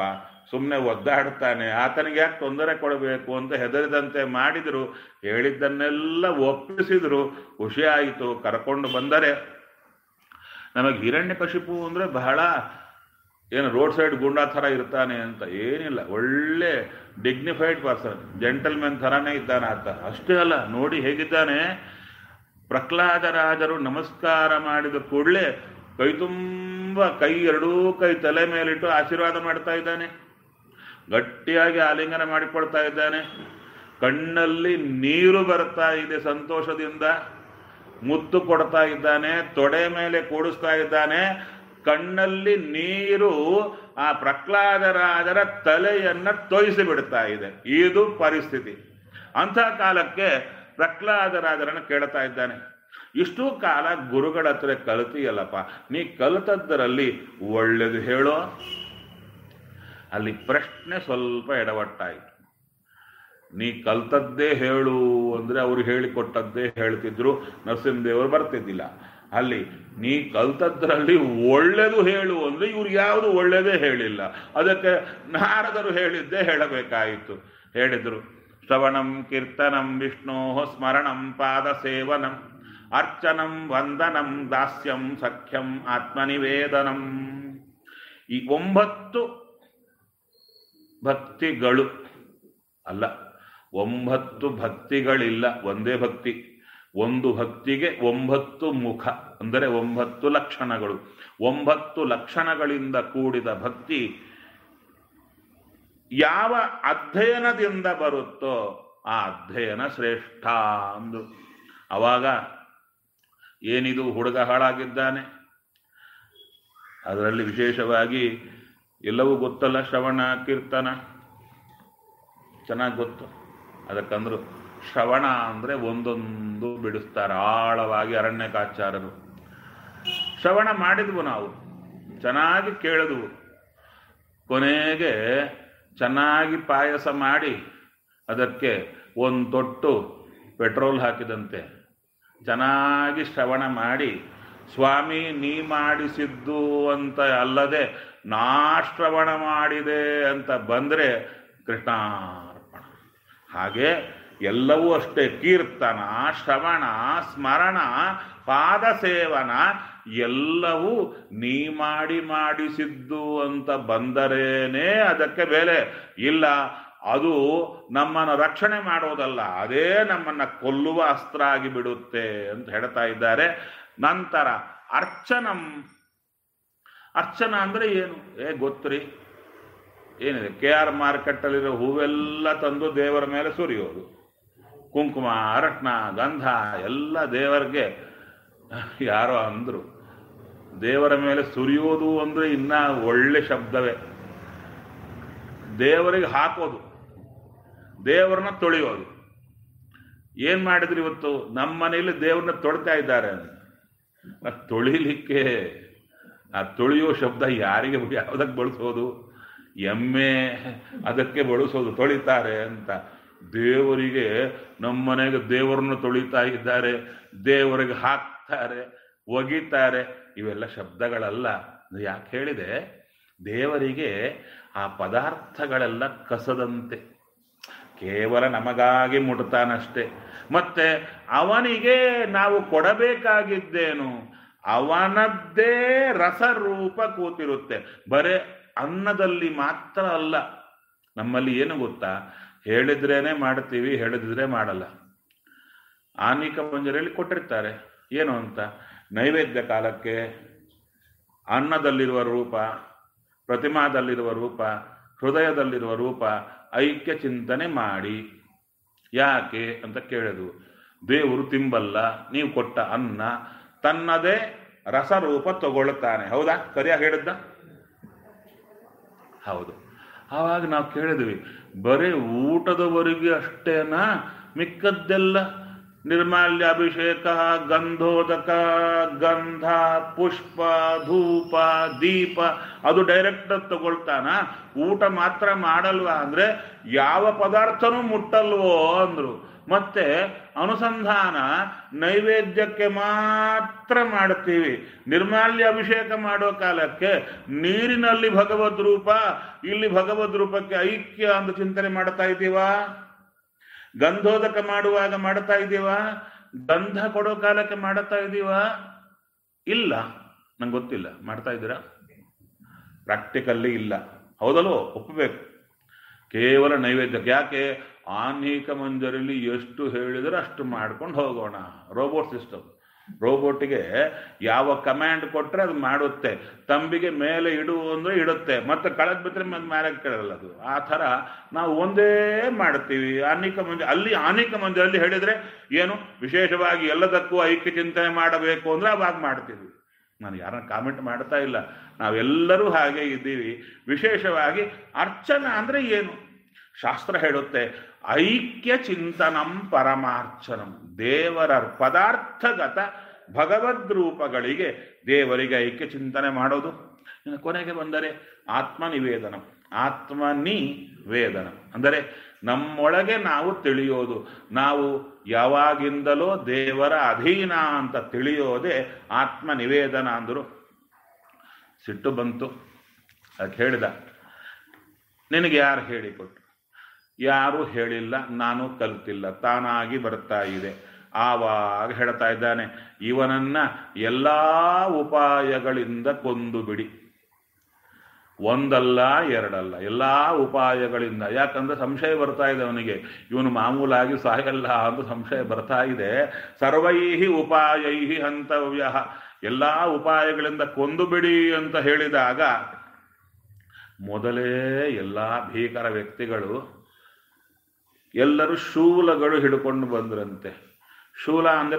ಸುಮ್ಮನೆ ಒದ್ದಾಡ್ತಾನೆ ಆತನಿಗೆ ಯಾಕೆ ತೊಂದರೆ ಕೊಡಬೇಕು ಅಂತ ಹೆದರಿದಂತೆ ಮಾಡಿದ್ರು ಹೇಳಿದ್ದನ್ನೆಲ್ಲ ಒಪ್ಪಿಸಿದ್ರು ಖುಷಿಯಾಯಿತು ಕರ್ಕೊಂಡು ಬಂದರೆ ನಮಗೆ ಹಿರಣ್ಯಕಶಿಪು ಅಂದರೆ ಬಹಳ ಏನು ರೋಡ್ ಸೈಡ್ ಗುಂಡಾ ಥರ ಇರ್ತಾನೆ ಅಂತ ಏನಿಲ್ಲ ಒಳ್ಳೆ ಡಿಗ್ನಿಫೈಡ್ ಪರ್ಸನ್ ಜೆಂಟಲ್ಮೆನ್ ಥರನೇ ಇದ್ದಾನೆ ಆತ ಅಷ್ಟೇ ಅಲ್ಲ ನೋಡಿ ಹೇಗಿದ್ದಾನೆ ಪ್ರಹ್ಲಾದರಾಜರು ನಮಸ್ಕಾರ ಮಾಡಿದ ಕೂಡಲೇ ಕೈ ತುಂಬ ಕೈ ಎರಡೂ ಕೈ ತಲೆ ಮೇಲಿಟ್ಟು ಆಶೀರ್ವಾದ ಮಾಡ್ತಾ ಇದ್ದಾನೆ ಗಟ್ಟಿಯಾಗಿ ಆಲಿಂಗನ ಮಾಡಿಕೊಳ್ತಾ ಇದ್ದಾನೆ ಕಣ್ಣಲ್ಲಿ ನೀರು ಬರ್ತಾ ಇದೆ ಸಂತೋಷದಿಂದ ಮುತ್ತು ಕೊಡ್ತಾ ಇದ್ದಾನೆ ತೊಡೆ ಮೇಲೆ ಕೂಡಿಸ್ತಾ ಇದ್ದಾನೆ ಕಣ್ಣಲ್ಲಿ ನೀರು ಆ ಪ್ರಹ್ಲಾದರಾಜರ ತಲೆಯನ್ನ ತೊಯಿಸಿ ಬಿಡ್ತಾ ಇದೆ ಇದು ಪರಿಸ್ಥಿತಿ ಅಂಥ ಕಾಲಕ್ಕೆ ಪ್ರಹ್ಲಾದರಾಜರನ್ನು ಕೇಳ್ತಾ ಇದ್ದಾನೆ ಇಷ್ಟು ಕಾಲ ಗುರುಗಳ ಹತ್ರ ಕಲಿತೀಯಲ್ಲಪ್ಪ ನೀ ಕಲಿತದ್ದರಲ್ಲಿ ಒಳ್ಳೇದು ಹೇಳೋ ಅಲ್ಲಿ ಪ್ರಶ್ನೆ ಸ್ವಲ್ಪ ಎಡವಟ್ಟಾಯಿತು ನೀ ಕಲ್ತದ್ದೇ ಹೇಳು ಅಂದ್ರೆ ಅವ್ರು ಹೇಳಿಕೊಟ್ಟದ್ದೇ ಹೇಳ್ತಿದ್ರು ನರಸಿಂಹದೇವರು ಬರ್ತಿದ್ದಿಲ್ಲ ಅಲ್ಲಿ ನೀ ಕಲ್ತದ್ರಲ್ಲಿ ಒಳ್ಳೇದು ಹೇಳು ಅಂದ್ರೆ ಇವ್ರು ಯಾವುದು ಒಳ್ಳೇದೇ ಹೇಳಿಲ್ಲ ಅದಕ್ಕೆ ನಾರದರು ಹೇಳಿದ್ದೇ ಹೇಳಬೇಕಾಯಿತು ಹೇಳಿದ್ರು ಶ್ರವಣಂ ಕೀರ್ತನಂ ವಿಷ್ಣೋ ಸ್ಮರಣಂ ಪಾದ ಸೇವನಂ ಅರ್ಚನಂ ವಂದನಂ ದಾಸ್ಯಂ ಸಖ್ಯಂ ಆತ್ಮನಿವೇದನಂ ಈ ಒಂಬತ್ತು ಭಕ್ತಿಗಳು ಅಲ್ಲ ಒಂಬತ್ತು ಭಕ್ತಿಗಳಿಲ್ಲ ಒಂದೇ ಭಕ್ತಿ ಒಂದು ಭಕ್ತಿಗೆ ಒಂಬತ್ತು ಮುಖ ಅಂದರೆ ಒಂಬತ್ತು ಲಕ್ಷಣಗಳು ಒಂಬತ್ತು ಲಕ್ಷಣಗಳಿಂದ ಕೂಡಿದ ಭಕ್ತಿ ಯಾವ ಅಧ್ಯಯನದಿಂದ ಬರುತ್ತೋ ಆ ಅಧ್ಯಯನ ಶ್ರೇಷ್ಠ ಅಂದು ಅವಾಗ ಏನಿದು ಹುಡುಗ ಹಾಳಾಗಿದ್ದಾನೆ ಅದರಲ್ಲಿ ವಿಶೇಷವಾಗಿ ಎಲ್ಲವೂ ಗೊತ್ತಲ್ಲ ಶ್ರವಣ ಕೀರ್ತನ ಚೆನ್ನಾಗಿ ಗೊತ್ತು ಅದಕ್ಕಂದ್ರು ಶ್ರವಣ ಅಂದರೆ ಒಂದೊಂದು ಬಿಡಿಸ್ತಾರೆ ಆಳವಾಗಿ ಅರಣ್ಯಕಾಚಾರರು ಶ್ರವಣ ಮಾಡಿದ್ವು ನಾವು ಚೆನ್ನಾಗಿ ಕೇಳಿದ್ವು ಕೊನೆಗೆ ಚೆನ್ನಾಗಿ ಪಾಯಸ ಮಾಡಿ ಅದಕ್ಕೆ ಒಂದು ತೊಟ್ಟು ಪೆಟ್ರೋಲ್ ಹಾಕಿದಂತೆ ಚೆನ್ನಾಗಿ ಶ್ರವಣ ಮಾಡಿ ಸ್ವಾಮಿ ನೀ ಮಾಡಿಸಿದ್ದು ಅಂತ ಅಲ್ಲದೆ ನಾ ಶ್ರವಣ ಮಾಡಿದೆ ಅಂತ ಬಂದರೆ ಕೃಷ್ಣಾರ್ಪಣ ಹಾಗೆ ಎಲ್ಲವೂ ಅಷ್ಟೇ ಕೀರ್ತನ ಶ್ರವಣ ಸ್ಮರಣ ಪಾದ ಸೇವನ ಎಲ್ಲವೂ ನೀ ಮಾಡಿ ಮಾಡಿಸಿದ್ದು ಅಂತ ಬಂದರೇನೆ ಅದಕ್ಕೆ ಬೆಲೆ ಇಲ್ಲ ಅದು ನಮ್ಮನ್ನು ರಕ್ಷಣೆ ಮಾಡೋದಲ್ಲ ಅದೇ ನಮ್ಮನ್ನ ಕೊಲ್ಲುವ ಅಸ್ತ್ರ ಆಗಿ ಬಿಡುತ್ತೆ ಅಂತ ಹೇಳ್ತಾ ಇದ್ದಾರೆ ನಂತರ ಅರ್ಚನಂ ಅರ್ಚನ ಅಂದ್ರೆ ಏನು ಏ ಗೊತ್ತ್ರಿ ಏನಿದೆ ಕೆ ಆರ್ ಮಾರ್ಕೆಟಲ್ಲಿರೋ ಹೂವೆಲ್ಲ ತಂದು ದೇವರ ಮೇಲೆ ಸುರಿಯೋದು ಕುಂಕುಮ ಅರಟ್ನ ಗಂಧ ಎಲ್ಲ ದೇವರಿಗೆ ಯಾರೋ ಅಂದ್ರು ದೇವರ ಮೇಲೆ ಸುರಿಯೋದು ಅಂದ್ರೆ ಇನ್ನ ಒಳ್ಳೆ ಶಬ್ದವೇ ದೇವರಿಗೆ ಹಾಕೋದು ದೇವರನ್ನ ತೊಳೆಯೋದು ಏನ್ ಮಾಡಿದ್ರು ಇವತ್ತು ನಮ್ಮ ಮನೆಯಲ್ಲಿ ದೇವ್ರನ್ನ ತೊಳಿತಾ ಇದ್ದಾರೆ ಆ ತೊಳಿಲಿಕ್ಕೆ ಆ ತೊಳೆಯೋ ಶಬ್ದ ಯಾರಿಗೆ ಯಾವುದಕ್ಕೆ ಬಳಸೋದು ಎಮ್ಮೆ ಅದಕ್ಕೆ ಬಳಸೋದು ತೊಳಿತಾರೆ ಅಂತ ದೇವರಿಗೆ ನಮ್ಮ ಮನೆಗೆ ದೇವರನ್ನು ತೊಳಿತಾ ಇದ್ದಾರೆ ದೇವರಿಗೆ ಹಾಕ್ತಾರೆ ಒಗಿತಾರೆ ಇವೆಲ್ಲ ಶಬ್ದಗಳಲ್ಲ ಯಾಕೆ ಹೇಳಿದೆ ದೇವರಿಗೆ ಆ ಪದಾರ್ಥಗಳೆಲ್ಲ ಕಸದಂತೆ ಕೇವಲ ನಮಗಾಗಿ ಮುಟ್ತಾನಷ್ಟೇ ಮತ್ತೆ ಅವನಿಗೆ ನಾವು ಕೊಡಬೇಕಾಗಿದ್ದೇನು ಅವನದ್ದೇ ರಸರೂಪ ಕೂತಿರುತ್ತೆ ಬರೇ ಅನ್ನದಲ್ಲಿ ಮಾತ್ರ ಅಲ್ಲ ನಮ್ಮಲ್ಲಿ ಏನು ಗೊತ್ತಾ ಹೇಳಿದ್ರೇನೆ ಮಾಡ್ತೀವಿ ಹೇಳಿದ್ರೆ ಮಾಡಲ್ಲ ಆನಿಕ ಮಂಜರಿಯಲ್ಲಿ ಕೊಟ್ಟಿರ್ತಾರೆ ಏನು ಅಂತ ನೈವೇದ್ಯ ಕಾಲಕ್ಕೆ ಅನ್ನದಲ್ಲಿರುವ ರೂಪ ಪ್ರತಿಮಾದಲ್ಲಿರುವ ರೂಪ ಹೃದಯದಲ್ಲಿರುವ ರೂಪ ಐಕ್ಯ ಚಿಂತನೆ ಮಾಡಿ ಯಾಕೆ ಅಂತ ಕೇಳಿದ್ವು ದೇವರು ತಿಂಬಲ್ಲ ನೀವು ಕೊಟ್ಟ ಅನ್ನ ತನ್ನದೇ ರಸರೂಪ ತಗೊಳ್ತಾನೆ ಹೌದಾ ಸರಿಯಾಗಿ ಹೇಳಿದ್ದ ಹೌದು ಆವಾಗ ನಾವು ಕೇಳಿದ್ವಿ ಬರೀ ಊಟದವರೆಗೆ ಅಷ್ಟೇನಾ ಮಿಕ್ಕದ್ದೆಲ್ಲ ನಿರ್ಮಾಲ್ಯಾಭಿಷೇಕ ಗಂಧೋದಕ ಗಂಧ ಪುಷ್ಪ ಧೂಪ ದೀಪ ಅದು ಡೈರೆಕ್ಟ್ ತಗೊಳ್ತಾನ ಊಟ ಮಾತ್ರ ಮಾಡಲ್ವಾ ಅಂದ್ರೆ ಯಾವ ಪದಾರ್ಥನೂ ಮುಟ್ಟಲ್ವೋ ಅಂದ್ರು ಮತ್ತೆ ಅನುಸಂಧಾನ ನೈವೇದ್ಯಕ್ಕೆ ಮಾತ್ರ ಮಾಡ್ತೀವಿ ನಿರ್ಮಾಲ್ಯ ಅಭಿಷೇಕ ಮಾಡೋ ಕಾಲಕ್ಕೆ ನೀರಿನಲ್ಲಿ ಭಗವದ್ ರೂಪ ಇಲ್ಲಿ ಭಗವದ್ ರೂಪಕ್ಕೆ ಐಕ್ಯ ಅಂತ ಚಿಂತನೆ ಮಾಡ್ತಾ ಇದ್ದೀವಾ ಗಂಧೋದಕ ಮಾಡುವಾಗ ಮಾಡ್ತಾ ಇದ್ದೀವಾ ಗಂಧ ಕೊಡೋ ಕಾಲಕ್ಕೆ ಮಾಡ್ತಾ ಇದ್ದೀವಾ ಇಲ್ಲ ನಂಗೆ ಗೊತ್ತಿಲ್ಲ ಮಾಡ್ತಾ ಇದ್ದೀರಾ ಪ್ರಾಕ್ಟಿಕಲ್ಲಿ ಇಲ್ಲ ಹೌದಲ್ವೋ ಒಪ್ಪಬೇಕು ಕೇವಲ ನೈವೇದ್ಯಕ್ಕೆ ಯಾಕೆ ಆನ್ಹೀಕ ಮಂಜರಲ್ಲಿ ಎಷ್ಟು ಹೇಳಿದ್ರೆ ಅಷ್ಟು ಮಾಡ್ಕೊಂಡು ಹೋಗೋಣ ರೋಬೋಟ್ ಸಿಸ್ಟಮ್ ರೋಬೋಟಿಗೆ ಯಾವ ಕಮಾಂಡ್ ಕೊಟ್ರೆ ಅದು ಮಾಡುತ್ತೆ ತಂಬಿಗೆ ಮೇಲೆ ಇಡು ಅಂದ್ರೆ ಇಡುತ್ತೆ ಮತ್ತೆ ಕಳೆದ್ ಬಿಟ್ರೆ ಮತ್ತೆ ಮೇಲೆ ಕೇಳಲ್ಲ ಅದು ಆ ಥರ ನಾವು ಒಂದೇ ಮಾಡ್ತೀವಿ ಆನಿಕ ಮಂಜ ಅಲ್ಲಿ ಆನಿಕ ಮಂಜರಲ್ಲಿ ಹೇಳಿದ್ರೆ ಏನು ವಿಶೇಷವಾಗಿ ಎಲ್ಲದಕ್ಕೂ ಐಕ್ಯ ಚಿಂತನೆ ಮಾಡಬೇಕು ಅಂದ್ರೆ ಅವಾಗ ಮಾಡ್ತೀವಿ ನಾನು ಯಾರನ್ನ ಕಾಮೆಂಟ್ ಮಾಡ್ತಾ ಇಲ್ಲ ನಾವೆಲ್ಲರೂ ಹಾಗೆ ಇದ್ದೀವಿ ವಿಶೇಷವಾಗಿ ಅರ್ಚನ ಅಂದ್ರೆ ಏನು ಶಾಸ್ತ್ರ ಹೇಳುತ್ತೆ ಐಕ್ಯ ಚಿಂತನಂ ಪರಮಾರ್ಚನಂ ದೇವರ ಪದಾರ್ಥಗತ ಭಗವದ್ ರೂಪಗಳಿಗೆ ದೇವರಿಗೆ ಐಕ್ಯ ಚಿಂತನೆ ಮಾಡೋದು ಇನ್ನು ಕೊನೆಗೆ ಬಂದರೆ ಆತ್ಮ ನಿವೇದನ ಆತ್ಮ ನಿವೇದನ ಅಂದರೆ ನಮ್ಮೊಳಗೆ ನಾವು ತಿಳಿಯೋದು ನಾವು ಯಾವಾಗಿಂದಲೋ ದೇವರ ಅಧೀನ ಅಂತ ತಿಳಿಯೋದೇ ಆತ್ಮ ನಿವೇದನ ಅಂದರು ಸಿಟ್ಟು ಬಂತು ಅದಕ್ಕೆ ಹೇಳಿದ ನಿನಗೆ ಯಾರು ಹೇಳಿಕೊಟ್ರು ಯಾರು ಹೇಳಿಲ್ಲ ನಾನು ಕಲ್ತಿಲ್ಲ ತಾನಾಗಿ ಬರ್ತಾ ಇದೆ ಆವಾಗ ಹೇಳ್ತಾ ಇದ್ದಾನೆ ಇವನನ್ನ ಎಲ್ಲ ಉಪಾಯಗಳಿಂದ ಕೊಂದು ಬಿಡಿ ಒಂದಲ್ಲ ಎರಡಲ್ಲ ಎಲ್ಲ ಉಪಾಯಗಳಿಂದ ಯಾಕಂದ್ರೆ ಸಂಶಯ ಬರ್ತಾ ಇದೆ ಅವನಿಗೆ ಇವನು ಮಾಮೂಲಾಗಿ ಸಾಯಲ್ಲ ಅಂತ ಸಂಶಯ ಬರ್ತಾ ಇದೆ ಸರ್ವೈಹಿ ಉಪಾಯೈಹಿ ಹಂತವ್ಯ ಎಲ್ಲ ಉಪಾಯಗಳಿಂದ ಕೊಂದು ಬಿಡಿ ಅಂತ ಹೇಳಿದಾಗ ಮೊದಲೇ ಎಲ್ಲ ಭೀಕರ ವ್ಯಕ್ತಿಗಳು ಎಲ್ಲರೂ ಶೂಲಗಳು ಹಿಡ್ಕೊಂಡು ಬಂದ್ರಂತೆ ಶೂಲ ಅಂದರೆ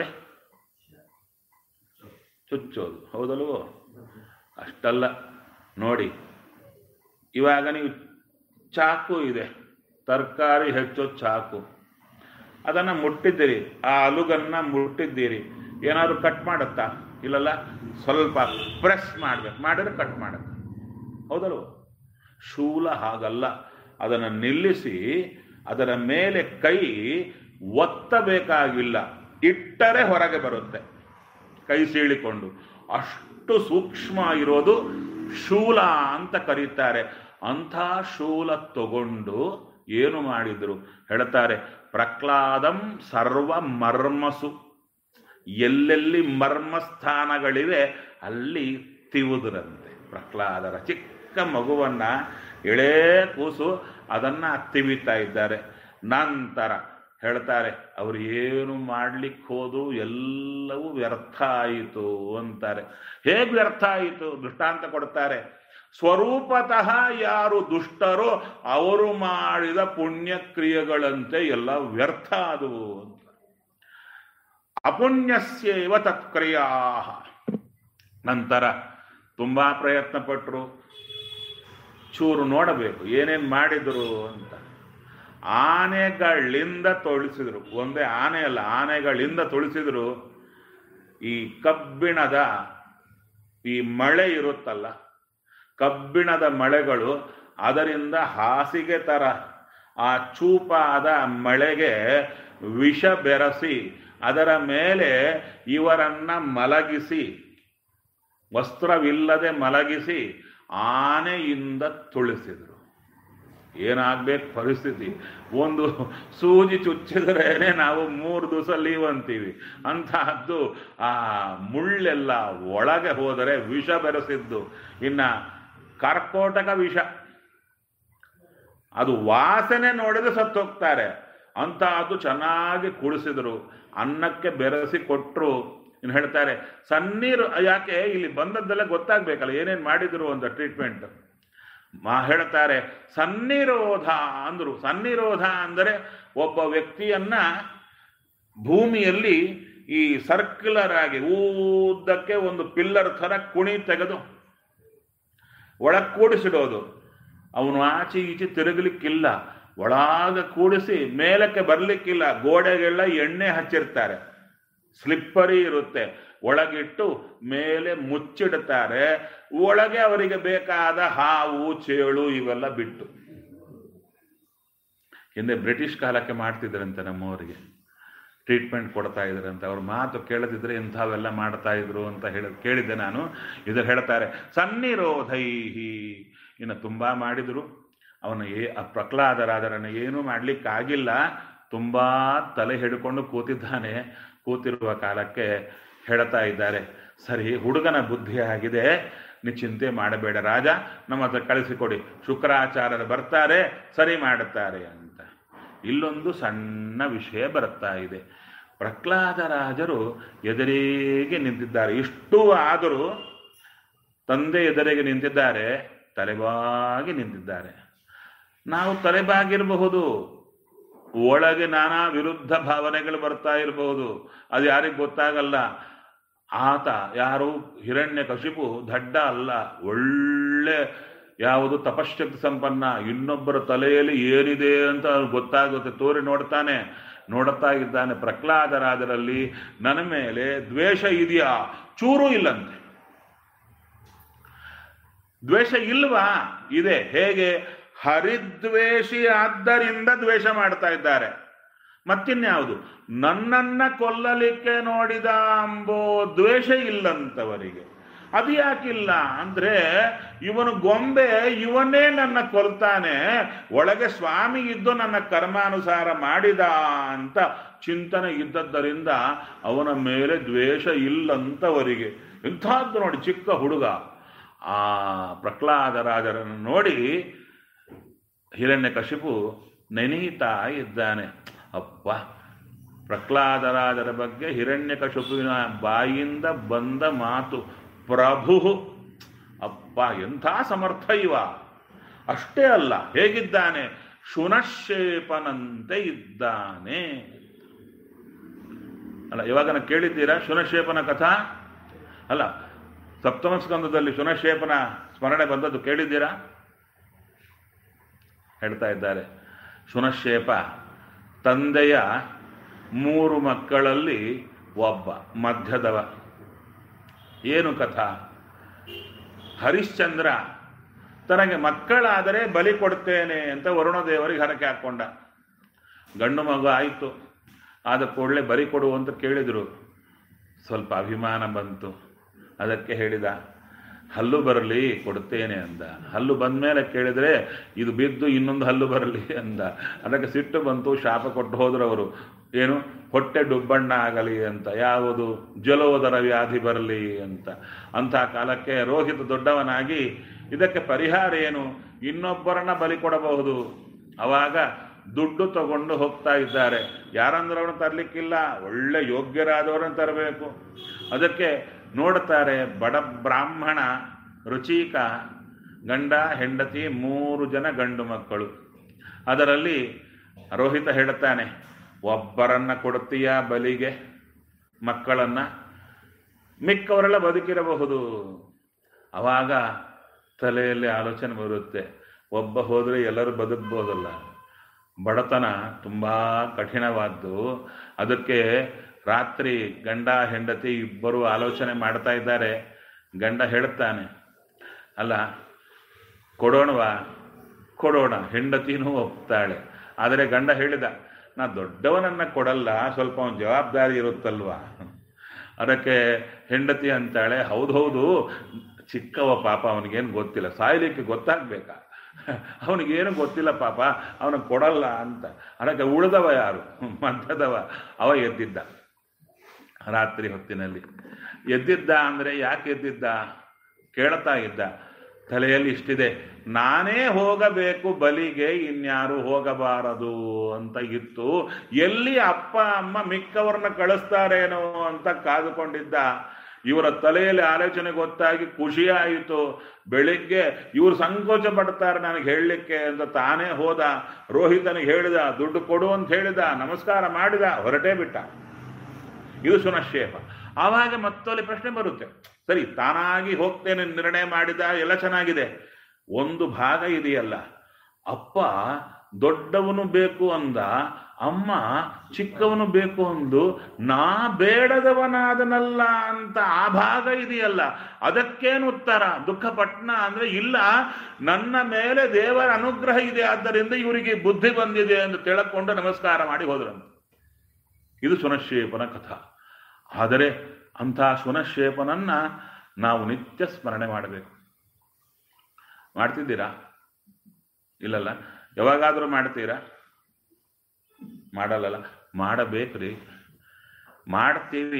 ಚುಚ್ಚೋದು ಹೌದಲ್ವೋ ಅಷ್ಟಲ್ಲ ನೋಡಿ ಇವಾಗ ನೀವು ಚಾಕು ಇದೆ ತರಕಾರಿ ಹೆಚ್ಚೋ ಚಾಕು ಅದನ್ನು ಮುಟ್ಟಿದ್ದೀರಿ ಆ ಅಲುಗನ್ನ ಮುಟ್ಟಿದ್ದೀರಿ ಏನಾದರೂ ಕಟ್ ಮಾಡುತ್ತಾ ಇಲ್ಲಲ್ಲ ಸ್ವಲ್ಪ ಪ್ರೆಸ್ ಮಾಡ್ಬೇಕು ಮಾಡಿದ್ರೆ ಕಟ್ ಮಾಡುತ್ತೆ ಹೌದಲ್ವ ಶೂಲ ಹಾಗಲ್ಲ ಅದನ್ನು ನಿಲ್ಲಿಸಿ ಅದರ ಮೇಲೆ ಕೈ ಒತ್ತಬೇಕಾಗಿಲ್ಲ ಇಟ್ಟರೆ ಹೊರಗೆ ಬರುತ್ತೆ ಕೈ ಸೀಳಿಕೊಂಡು ಅಷ್ಟು ಸೂಕ್ಷ್ಮ ಇರೋದು ಶೂಲ ಅಂತ ಕರೀತಾರೆ ಅಂಥ ಶೂಲ ತಗೊಂಡು ಏನು ಮಾಡಿದ್ರು ಹೇಳ್ತಾರೆ ಪ್ರಹ್ಲಾದಂ ಸರ್ವ ಮರ್ಮಸು ಎಲ್ಲೆಲ್ಲಿ ಮರ್ಮಸ್ಥಾನಗಳಿವೆ ಅಲ್ಲಿ ತಿವುದ್ರಂತೆ ಪ್ರಹ್ಲಾದರ ಚಿಕ್ಕ ಮಗುವನ್ನ ಎಳೇ ಕೂಸು ಅದನ್ನ ತಿವಿತಾ ಇದ್ದಾರೆ ನಂತರ ಹೇಳ್ತಾರೆ ಅವರು ಏನು ಮಾಡ್ಲಿಕ್ಕೆ ಹೋದು ಎಲ್ಲವೂ ವ್ಯರ್ಥ ಆಯಿತು ಅಂತಾರೆ ಹೇಗೆ ವ್ಯರ್ಥ ಆಯಿತು ದೃಷ್ಟಾಂತ ಕೊಡ್ತಾರೆ ಸ್ವರೂಪತಃ ಯಾರು ದುಷ್ಟರೋ ಅವರು ಮಾಡಿದ ಪುಣ್ಯ ಕ್ರಿಯೆಗಳಂತೆ ಎಲ್ಲ ವ್ಯರ್ಥ ಆದವು ಅಂತ ಅಪುಣ್ಯಸ್ಯೇವ ತತ್ಕ್ರಿಯಾ ನಂತರ ತುಂಬಾ ಪ್ರಯತ್ನ ಪಟ್ಟರು ಚೂರು ನೋಡಬೇಕು ಏನೇನು ಮಾಡಿದ್ರು ಅಂತ ಆನೆಗಳಿಂದ ತೊಳಿಸಿದ್ರು ಒಂದೇ ಆನೆ ಅಲ್ಲ ಆನೆಗಳಿಂದ ತೊಳಿಸಿದ್ರು ಈ ಕಬ್ಬಿಣದ ಈ ಮಳೆ ಇರುತ್ತಲ್ಲ ಕಬ್ಬಿಣದ ಮಳೆಗಳು ಅದರಿಂದ ಹಾಸಿಗೆ ತರ ಆ ಚೂಪಾದ ಮಳೆಗೆ ವಿಷ ಬೆರೆಸಿ ಅದರ ಮೇಲೆ ಇವರನ್ನ ಮಲಗಿಸಿ ವಸ್ತ್ರವಿಲ್ಲದೆ ಮಲಗಿಸಿ ಆನೆಯಿಂದ ತುಳಿಸಿದ್ರು ಏನಾಗ್ಬೇಕು ಪರಿಸ್ಥಿತಿ ಒಂದು ಸೂಜಿ ಚುಚ್ಚಿದ್ರೇನೆ ನಾವು ಮೂರು ದಿವಸ ಲೀವ್ ಅಂತೀವಿ ಅಂತಹದ್ದು ಆ ಮುಳ್ಳೆಲ್ಲ ಒಳಗೆ ಹೋದರೆ ವಿಷ ಬೆರೆಸಿದ್ದು ಇನ್ನ ಕರ್ಕೋಟಕ ವಿಷ ಅದು ವಾಸನೆ ನೋಡಿದ್ರೆ ಸತ್ತೋಗ್ತಾರೆ ಅಂತಹದ್ದು ಚೆನ್ನಾಗಿ ಕುಡಿಸಿದ್ರು ಅನ್ನಕ್ಕೆ ಬೆರೆಸಿ ಕೊಟ್ಟರು ಇನ್ನು ಹೇಳ್ತಾರೆ ಸನ್ನೀರು ಯಾಕೆ ಇಲ್ಲಿ ಬಂದದ್ದೆಲ್ಲ ಗೊತ್ತಾಗ್ಬೇಕಲ್ಲ ಏನೇನು ಮಾಡಿದ್ರು ಅಂತ ಟ್ರೀಟ್ಮೆಂಟ್ ಮಾ ಹೇಳ್ತಾರೆ ಸನ್ನಿರೋಧ ಅಂದ್ರು ಸನ್ನಿರೋಧ ಅಂದರೆ ಒಬ್ಬ ವ್ಯಕ್ತಿಯನ್ನ ಭೂಮಿಯಲ್ಲಿ ಈ ಸರ್ಕ್ಯುಲರ್ ಆಗಿ ಉದ್ದಕ್ಕೆ ಒಂದು ಪಿಲ್ಲರ್ ಥರ ಕುಣಿ ತೆಗೆದು ಒಳಗೆ ಕೂಡಿಸಿಡೋದು ಅವನು ಆಚೆ ಈಚೆ ತಿರುಗಲಿಕ್ಕಿಲ್ಲ ಒಳಗ ಕೂಡಿಸಿ ಮೇಲಕ್ಕೆ ಬರ್ಲಿಕ್ಕಿಲ್ಲ ಗೋಡೆಗೆಲ್ಲ ಎಣ್ಣೆ ಹಚ್ಚಿರ್ತಾರೆ ಸ್ಲಿಪ್ಪರಿ ಇರುತ್ತೆ ಒಳಗಿಟ್ಟು ಮೇಲೆ ಮುಚ್ಚಿಡ್ತಾರೆ ಒಳಗೆ ಅವರಿಗೆ ಬೇಕಾದ ಹಾವು ಚೇಳು ಇವೆಲ್ಲ ಬಿಟ್ಟು ಹಿಂದೆ ಬ್ರಿಟಿಷ್ ಕಾಲಕ್ಕೆ ಮಾಡ್ತಿದ್ರಂತೆ ನಮ್ಮವರಿಗೆ ಟ್ರೀಟ್ಮೆಂಟ್ ಕೊಡ್ತಾ ಇದ್ರಂತೆ ಅವ್ರ ಮಾತು ಕೇಳದಿದ್ರೆ ಇಂಥವೆಲ್ಲ ಮಾಡ್ತಾ ಇದ್ರು ಅಂತ ಹೇಳ ಕೇಳಿದ್ದೆ ನಾನು ಇದು ಹೇಳ್ತಾರೆ ಸನ್ನಿರೋಧೈಹಿ ಇನ್ನು ತುಂಬಾ ಮಾಡಿದ್ರು ಅವನ ಏ ಆ ಪ್ರಹ್ಲಾದರಾದರನ್ನು ಏನೂ ಮಾಡ್ಲಿಕ್ಕಾಗಿಲ್ಲ ತುಂಬಾ ತಲೆ ಹಿಡ್ಕೊಂಡು ಕೂತಿದ್ದಾನೆ ಕೂತಿರುವ ಕಾಲಕ್ಕೆ ಹೇಳ್ತಾ ಇದ್ದಾರೆ ಸರಿ ಹುಡುಗನ ಬುದ್ಧಿ ಆಗಿದೆ ನೀ ಚಿಂತೆ ಮಾಡಬೇಡ ರಾಜ ನಮ್ಮ ಹತ್ರ ಕಳಿಸಿಕೊಡಿ ಶುಕ್ರಾಚಾರ್ಯರು ಬರ್ತಾರೆ ಸರಿ ಮಾಡುತ್ತಾರೆ ಅಂತ ಇಲ್ಲೊಂದು ಸಣ್ಣ ವಿಷಯ ಬರುತ್ತಾ ಇದೆ ಪ್ರಹ್ಲಾದರಾಜರು ಎದುರಿಗೆ ನಿಂತಿದ್ದಾರೆ ಇಷ್ಟು ಆದರೂ ತಂದೆ ಎದುರಿಗೆ ನಿಂತಿದ್ದಾರೆ ತಲೆಬಾಗಿ ನಿಂತಿದ್ದಾರೆ ನಾವು ತಲೆಬಾಗಿರಬಹುದು ಒಳಗೆ ನಾನಾ ವಿರುದ್ಧ ಭಾವನೆಗಳು ಬರ್ತಾ ಇರಬಹುದು ಅದು ಯಾರಿಗೆ ಗೊತ್ತಾಗಲ್ಲ ಆತ ಯಾರು ಹಿರಣ್ಯ ಕಶಿಪು ದಡ್ಡ ಅಲ್ಲ ಒಳ್ಳೆ ಯಾವುದು ತಪಶ್ಶಕ್ತಿ ಸಂಪನ್ನ ಇನ್ನೊಬ್ಬರ ತಲೆಯಲ್ಲಿ ಏನಿದೆ ಅಂತ ಅವ್ನಿಗೆ ಗೊತ್ತಾಗುತ್ತೆ ತೋರಿ ನೋಡ್ತಾನೆ ನೋಡುತ್ತಾ ಇದ್ದಾನೆ ಪ್ರಹ್ಲಾದರಾದರಲ್ಲಿ ನನ್ನ ಮೇಲೆ ದ್ವೇಷ ಇದೆಯಾ ಚೂರು ಇಲ್ಲಂತೆ ದ್ವೇಷ ಇಲ್ವಾ ಇದೆ ಹೇಗೆ ಹರಿದ್ವೇಷಿ ಆದ್ದರಿಂದ ದ್ವೇಷ ಮಾಡ್ತಾ ಇದ್ದಾರೆ ಮತ್ತಿನ್ಯಾವುದು ನನ್ನನ್ನ ಕೊಲ್ಲಲಿಕ್ಕೆ ನೋಡಿದ ಅಂಬೋ ದ್ವೇಷ ಇಲ್ಲಂತವರಿಗೆ ಅದು ಯಾಕಿಲ್ಲ ಅಂದ್ರೆ ಇವನು ಗೊಂಬೆ ಇವನೇ ನನ್ನ ಕೊಲ್ತಾನೆ ಒಳಗೆ ಸ್ವಾಮಿ ಇದ್ದು ನನ್ನ ಕರ್ಮಾನುಸಾರ ಮಾಡಿದ ಅಂತ ಚಿಂತನೆ ಇದ್ದದ್ದರಿಂದ ಅವನ ಮೇಲೆ ದ್ವೇಷ ಇಲ್ಲಂತವರಿಗೆ ಇಂಥದ್ದು ನೋಡಿ ಚಿಕ್ಕ ಹುಡುಗ ಆ ಪ್ರಹ್ಲಾದರಾಜರನ್ನು ನೋಡಿ ಹಿರಣ್ಯ ಕಶಿಪು ನೆನೀತಾ ಇದ್ದಾನೆ ಅಪ್ಪ ಪ್ರಹ್ಲಾದರಾಜರ ಬಗ್ಗೆ ಹಿರಣ್ಯ ಕಶಿಪುವಿನ ಬಾಯಿಂದ ಬಂದ ಮಾತು ಪ್ರಭು ಅಪ್ಪ ಎಂಥ ಸಮರ್ಥ ಇವ ಅಷ್ಟೇ ಅಲ್ಲ ಹೇಗಿದ್ದಾನೆ ಶುನಶೇಪನಂತೆ ಇದ್ದಾನೆ ಅಲ್ಲ ಇವಾಗ ಕೇಳಿದ್ದೀರಾ ಶುನಶೇಪನ ಕಥಾ ಅಲ್ಲ ಸಪ್ತಮ ಸ್ಕಂದದಲ್ಲಿ ಶುನಶೇಪನ ಸ್ಮರಣೆ ಬಂದದ್ದು ಕೇಳಿದ್ದೀರಾ ಹೇಳ್ತಾ ಇದ್ದಾರೆ ಶುನಶೇಪ ತಂದೆಯ ಮೂರು ಮಕ್ಕಳಲ್ಲಿ ಒಬ್ಬ ಮಧ್ಯದವ ಏನು ಕಥಾ ಹರಿಶ್ಚಂದ್ರ ತನಗೆ ಮಕ್ಕಳಾದರೆ ಬಲಿ ಕೊಡ್ತೇನೆ ಅಂತ ವರುಣದೇವರಿಗೆ ಹರಕೆ ಹಾಕೊಂಡ ಗಂಡು ಮಗು ಆಯಿತು ಆದ ಕೂಡಲೇ ಬಲಿ ಕೊಡು ಅಂತ ಕೇಳಿದರು ಸ್ವಲ್ಪ ಅಭಿಮಾನ ಬಂತು ಅದಕ್ಕೆ ಹೇಳಿದ ಹಲ್ಲು ಬರಲಿ ಕೊಡ್ತೇನೆ ಅಂದ ಹಲ್ಲು ಬಂದ ಮೇಲೆ ಕೇಳಿದರೆ ಇದು ಬಿದ್ದು ಇನ್ನೊಂದು ಹಲ್ಲು ಬರಲಿ ಅಂದ ಅದಕ್ಕೆ ಸಿಟ್ಟು ಬಂತು ಶಾಪ ಕೊಟ್ಟು ಹೋದ್ರು ಅವರು ಏನು ಹೊಟ್ಟೆ ಡುಬ್ಬಣ್ಣ ಆಗಲಿ ಅಂತ ಯಾವುದು ಜಲೋದರ ವ್ಯಾಧಿ ಬರಲಿ ಅಂತ ಅಂಥ ಕಾಲಕ್ಕೆ ರೋಹಿತ ದೊಡ್ಡವನಾಗಿ ಇದಕ್ಕೆ ಪರಿಹಾರ ಏನು ಇನ್ನೊಬ್ಬರನ್ನ ಬಲಿ ಕೊಡಬಹುದು ಅವಾಗ ದುಡ್ಡು ತಗೊಂಡು ಹೋಗ್ತಾ ಇದ್ದಾರೆ ಯಾರಂದ್ರವನು ತರಲಿಕ್ಕಿಲ್ಲ ಒಳ್ಳೆ ಯೋಗ್ಯರಾದವರನ್ನು ತರಬೇಕು ಅದಕ್ಕೆ ನೋಡ್ತಾರೆ ಬಡ ಬ್ರಾಹ್ಮಣ ರುಚಿಕ ಗಂಡ ಹೆಂಡತಿ ಮೂರು ಜನ ಗಂಡು ಮಕ್ಕಳು ಅದರಲ್ಲಿ ರೋಹಿತ ಹೇಳುತ್ತಾನೆ ಒಬ್ಬರನ್ನ ಕೊಡ್ತೀಯ ಬಲಿಗೆ ಮಕ್ಕಳನ್ನ ಮಿಕ್ಕವರೆಲ್ಲ ಬದುಕಿರಬಹುದು ಅವಾಗ ತಲೆಯಲ್ಲಿ ಆಲೋಚನೆ ಬರುತ್ತೆ ಒಬ್ಬ ಹೋದರೆ ಎಲ್ಲರೂ ಬದುಕ್ಬೋದಲ್ಲ ಬಡತನ ತುಂಬ ಕಠಿಣವಾದ್ದು ಅದಕ್ಕೆ ರಾತ್ರಿ ಗಂಡ ಹೆಂಡತಿ ಇಬ್ಬರು ಆಲೋಚನೆ ಮಾಡ್ತಾ ಇದ್ದಾರೆ ಗಂಡ ಹೇಳ್ತಾನೆ ಅಲ್ಲ ಕೊಡೋಣವಾ ಕೊಡೋಣ ಹೆಂಡತಿನೂ ಒಪ್ತಾಳೆ ಆದರೆ ಗಂಡ ಹೇಳಿದ ನಾ ದೊಡ್ಡವನನ್ನ ಕೊಡಲ್ಲ ಸ್ವಲ್ಪ ಒಂದು ಜವಾಬ್ದಾರಿ ಇರುತ್ತಲ್ವಾ ಅದಕ್ಕೆ ಹೆಂಡತಿ ಅಂತಾಳೆ ಹೌದು ಹೌದು ಚಿಕ್ಕವ ಪಾಪ ಅವನಿಗೇನು ಗೊತ್ತಿಲ್ಲ ಸಾಯ್ಲಿಕ್ಕೆ ಗೊತ್ತಾಗ್ಬೇಕಾ ಅವನಿಗೇನು ಗೊತ್ತಿಲ್ಲ ಪಾಪ ಅವನು ಕೊಡಲ್ಲ ಅಂತ ಅದಕ್ಕೆ ಉಳಿದವ ಯಾರು ಮಧ್ಯದವ ಅವ ಎದ್ದಿದ್ದ ರಾತ್ರಿ ಹೊತ್ತಿನಲ್ಲಿ ಎದ್ದಿದ್ದ ಅಂದರೆ ಯಾಕೆ ಎದ್ದಿದ್ದ ಕೇಳ್ತಾ ಇದ್ದ ತಲೆಯಲ್ಲಿ ಇಷ್ಟಿದೆ ನಾನೇ ಹೋಗಬೇಕು ಬಲಿಗೆ ಇನ್ಯಾರು ಹೋಗಬಾರದು ಅಂತ ಇತ್ತು ಎಲ್ಲಿ ಅಪ್ಪ ಅಮ್ಮ ಮಿಕ್ಕವ್ರನ್ನ ಕಳಿಸ್ತಾರೇನೋ ಅಂತ ಕಾದುಕೊಂಡಿದ್ದ ಇವರ ತಲೆಯಲ್ಲಿ ಆಲೋಚನೆ ಗೊತ್ತಾಗಿ ಖುಷಿಯಾಯಿತು ಬೆಳಿಗ್ಗೆ ಇವರು ಸಂಕೋಚ ಪಡ್ತಾರೆ ನನಗೆ ಹೇಳಲಿಕ್ಕೆ ಅಂತ ತಾನೇ ಹೋದ ರೋಹಿತನಿಗೆ ಹೇಳಿದ ದುಡ್ಡು ಕೊಡು ಅಂತ ಹೇಳಿದ ನಮಸ್ಕಾರ ಮಾಡಿದ ಹೊರಟೇ ಬಿಟ್ಟ ಇದು ಸುನಶೇಪ ಆವಾಗ ಮತ್ತಲ್ಲಿ ಪ್ರಶ್ನೆ ಬರುತ್ತೆ ಸರಿ ತಾನಾಗಿ ಹೋಗ್ತೇನೆ ನಿರ್ಣಯ ಮಾಡಿದ ಎಲ್ಲ ಚೆನ್ನಾಗಿದೆ ಒಂದು ಭಾಗ ಇದೆಯಲ್ಲ ಅಪ್ಪ ದೊಡ್ಡವನು ಬೇಕು ಅಂದ ಅಮ್ಮ ಚಿಕ್ಕವನು ಬೇಕು ಅಂದು ನಾ ಬೇಡದವನಾದನಲ್ಲ ಅಂತ ಆ ಭಾಗ ಇದೆಯಲ್ಲ ಅದಕ್ಕೇನು ಉತ್ತರ ದುಃಖಪಟ್ನ ಅಂದ್ರೆ ಇಲ್ಲ ನನ್ನ ಮೇಲೆ ದೇವರ ಅನುಗ್ರಹ ಇದೆ ಆದ್ದರಿಂದ ಇವರಿಗೆ ಬುದ್ಧಿ ಬಂದಿದೆ ಎಂದು ತಿಳ್ಕೊಂಡು ನಮಸ್ಕಾರ ಮಾಡಿ ಹೋದ್ರಂತೆ ಇದು ಸುನಶೇಪನ ಕಥಾ ಆದರೆ ಅಂಥ ಸುನಶೇಪನನ್ನ ನಾವು ನಿತ್ಯ ಸ್ಮರಣೆ ಮಾಡಬೇಕು ಮಾಡ್ತಿದ್ದೀರಾ ಇಲ್ಲಲ್ಲ ಯಾವಾಗಾದರೂ ಮಾಡ್ತೀರಾ ಮಾಡಲ್ಲಲ್ಲ ಮಾಡಬೇಕ್ರಿ ಮಾಡ್ತೀವಿ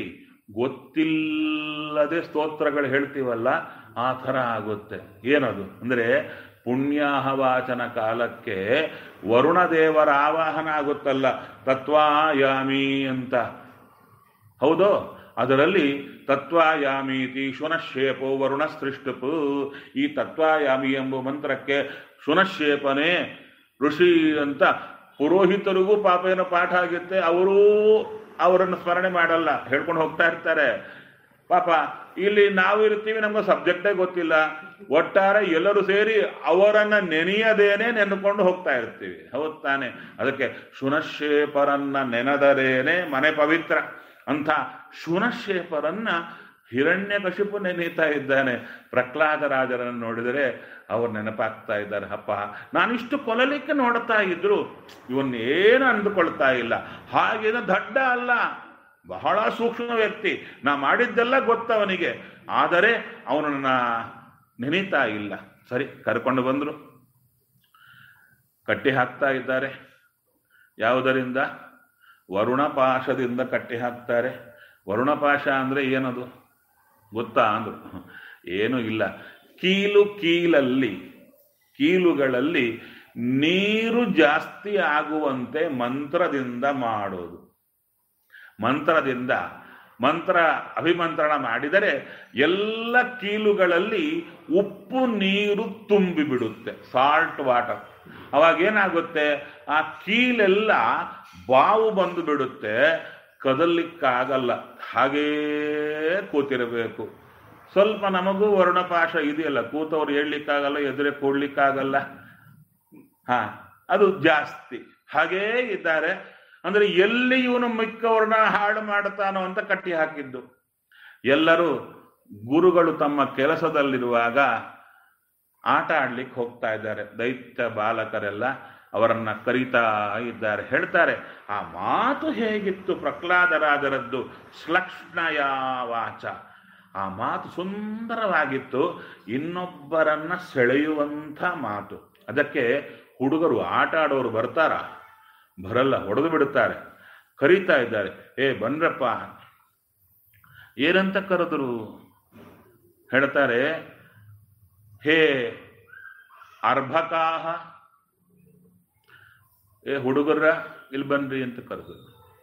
ಗೊತ್ತಿಲ್ಲದೆ ಸ್ತೋತ್ರಗಳು ಹೇಳ್ತೀವಲ್ಲ ಆ ಥರ ಆಗುತ್ತೆ ಏನದು ಅಂದರೆ ಪುಣ್ಯಾಹವಾಚನ ಕಾಲಕ್ಕೆ ವರುಣ ದೇವರ ಆವಾಹನ ಆಗುತ್ತಲ್ಲ ತತ್ವಾಯಾಮಿ ಅಂತ ಹೌದೋ ಅದರಲ್ಲಿ ತತ್ವಾಯಾಮೀತಿ ಶುನಶೇಪೋ ವರುಣ ಸೃಷ್ಟಪು ಈ ತತ್ವಾಯಾಮಿ ಎಂಬ ಮಂತ್ರಕ್ಕೆ ಶುನಶೇಪನೆ ಋಷಿ ಅಂತ ಪುರೋಹಿತರಿಗೂ ಪಾಪ ಏನೋ ಪಾಠ ಆಗುತ್ತೆ ಅವರೂ ಅವರನ್ನು ಸ್ಮರಣೆ ಮಾಡಲ್ಲ ಹೇಳ್ಕೊಂಡು ಹೋಗ್ತಾ ಇರ್ತಾರೆ ಪಾಪ ಇಲ್ಲಿ ನಾವು ಇರ್ತೀವಿ ನಮ್ಗೆ ಸಬ್ಜೆಕ್ಟೇ ಗೊತ್ತಿಲ್ಲ ಒಟ್ಟಾರೆ ಎಲ್ಲರೂ ಸೇರಿ ಅವರನ್ನ ನೆನೆಯದೇನೆ ನೆನ್ಕೊಂಡು ಹೋಗ್ತಾ ಇರ್ತೀವಿ ಹೌದ್ ತಾನೆ ಅದಕ್ಕೆ ಶುನಶೇಪರನ್ನ ನೆನೆದರೇನೆ ಮನೆ ಪವಿತ್ರ ಅಂತ ಶುನಶೇಪರನ್ನ ಹಿರಣ್ಯಕಶಿಪು ನೆನೀತಾ ಇದ್ದಾನೆ ಪ್ರಹ್ಲಾದರಾಜರನ್ನು ನೋಡಿದರೆ ಅವ್ರು ನೆನಪಾಗ್ತಾ ಇದ್ದಾರೆ ಅಪ್ಪ ನಾನಿಷ್ಟು ಕೊಲಲಿಕ್ಕೆ ನೋಡ್ತಾ ಇದ್ರು ಇವನ್ನೇನು ಅಂದುಕೊಳ್ತಾ ಇಲ್ಲ ಹಾಗೇನು ದಡ್ಡ ಅಲ್ಲ ಬಹಳ ಸೂಕ್ಷ್ಮ ವ್ಯಕ್ತಿ ನಾ ಮಾಡಿದ್ದೆಲ್ಲ ಗೊತ್ತವನಿಗೆ ಆದರೆ ಅವನನ್ನ ನೆನೀತಾ ಇಲ್ಲ ಸರಿ ಕರ್ಕೊಂಡು ಬಂದ್ರು ಕಟ್ಟಿ ಹಾಕ್ತಾ ಇದ್ದಾರೆ ಯಾವುದರಿಂದ ವರುಣಪಾಶದಿಂದ ಕಟ್ಟಿ ಹಾಕ್ತಾರೆ ವರುಣಪಾಶ ಅಂದ್ರೆ ಏನದು ಗೊತ್ತಾ ಅಂದ್ರು ಏನು ಇಲ್ಲ ಕೀಲು ಕೀಲಲ್ಲಿ ಕೀಲುಗಳಲ್ಲಿ ನೀರು ಜಾಸ್ತಿ ಆಗುವಂತೆ ಮಂತ್ರದಿಂದ ಮಾಡೋದು ಮಂತ್ರದಿಂದ ಮಂತ್ರ ಅಭಿಮಂತ್ರಣ ಮಾಡಿದರೆ ಎಲ್ಲ ಕೀಲುಗಳಲ್ಲಿ ಉಪ್ಪು ನೀರು ತುಂಬಿ ಬಿಡುತ್ತೆ ಸಾಲ್ಟ್ ವಾಟರ್ ಅವಾಗ ಏನಾಗುತ್ತೆ ಆ ಕೀಲೆಲ್ಲ ಬಾವು ಬಂದು ಬಿಡುತ್ತೆ ಕದಲಿಕ್ಕಾಗಲ್ಲ ಹಾಗೇ ಕೂತಿರಬೇಕು ಸ್ವಲ್ಪ ನಮಗೂ ವರ್ಣಪಾಶ ಇದೆಯಲ್ಲ ಕೂತವ್ರು ಹೇಳಲಿಕ್ಕಾಗಲ್ಲ ಎದುರೇ ಕೊಡ್ಲಿಕ್ಕಾಗಲ್ಲ ಹಾ ಅದು ಜಾಸ್ತಿ ಹಾಗೇ ಇದ್ದಾರೆ ಅಂದ್ರೆ ಎಲ್ಲಿ ಇವನು ಮಿಕ್ಕವ್ರನ್ನ ಹಾಳು ಮಾಡ್ತಾನೋ ಅಂತ ಕಟ್ಟಿ ಹಾಕಿದ್ದು ಎಲ್ಲರೂ ಗುರುಗಳು ತಮ್ಮ ಕೆಲಸದಲ್ಲಿರುವಾಗ ಆಟ ಆಡ್ಲಿಕ್ಕೆ ಹೋಗ್ತಾ ಇದ್ದಾರೆ ದೈತ್ಯ ಬಾಲಕರೆಲ್ಲ ಅವರನ್ನ ಕರೀತಾ ಇದ್ದಾರೆ ಹೇಳ್ತಾರೆ ಆ ಮಾತು ಹೇಗಿತ್ತು ಪ್ರಹ್ಲಾದರಾಜರದ್ದು ಶ್ಲಕ್ಷ್ಣಯ ವಾಚ ಆ ಮಾತು ಸುಂದರವಾಗಿತ್ತು ಇನ್ನೊಬ್ಬರನ್ನ ಸೆಳೆಯುವಂಥ ಮಾತು ಅದಕ್ಕೆ ಹುಡುಗರು ಆಟ ಆಡೋರು ಬರ್ತಾರ ಬರಲ್ಲ ಹೊಡೆದು ಬಿಡುತ್ತಾರೆ ಕರೀತಾ ಇದ್ದಾರೆ ಏ ಬನ್ರಪ್ಪ ಏನಂತ ಕರೆದ್ರು ಹೇಳ್ತಾರೆ ಹೇ ಅರ್ಭಕಾಹ ಏ ಹುಡುಗರ ಇಲ್ಲಿ ಬನ್ರಿ ಅಂತ ಕರೆದ್ರು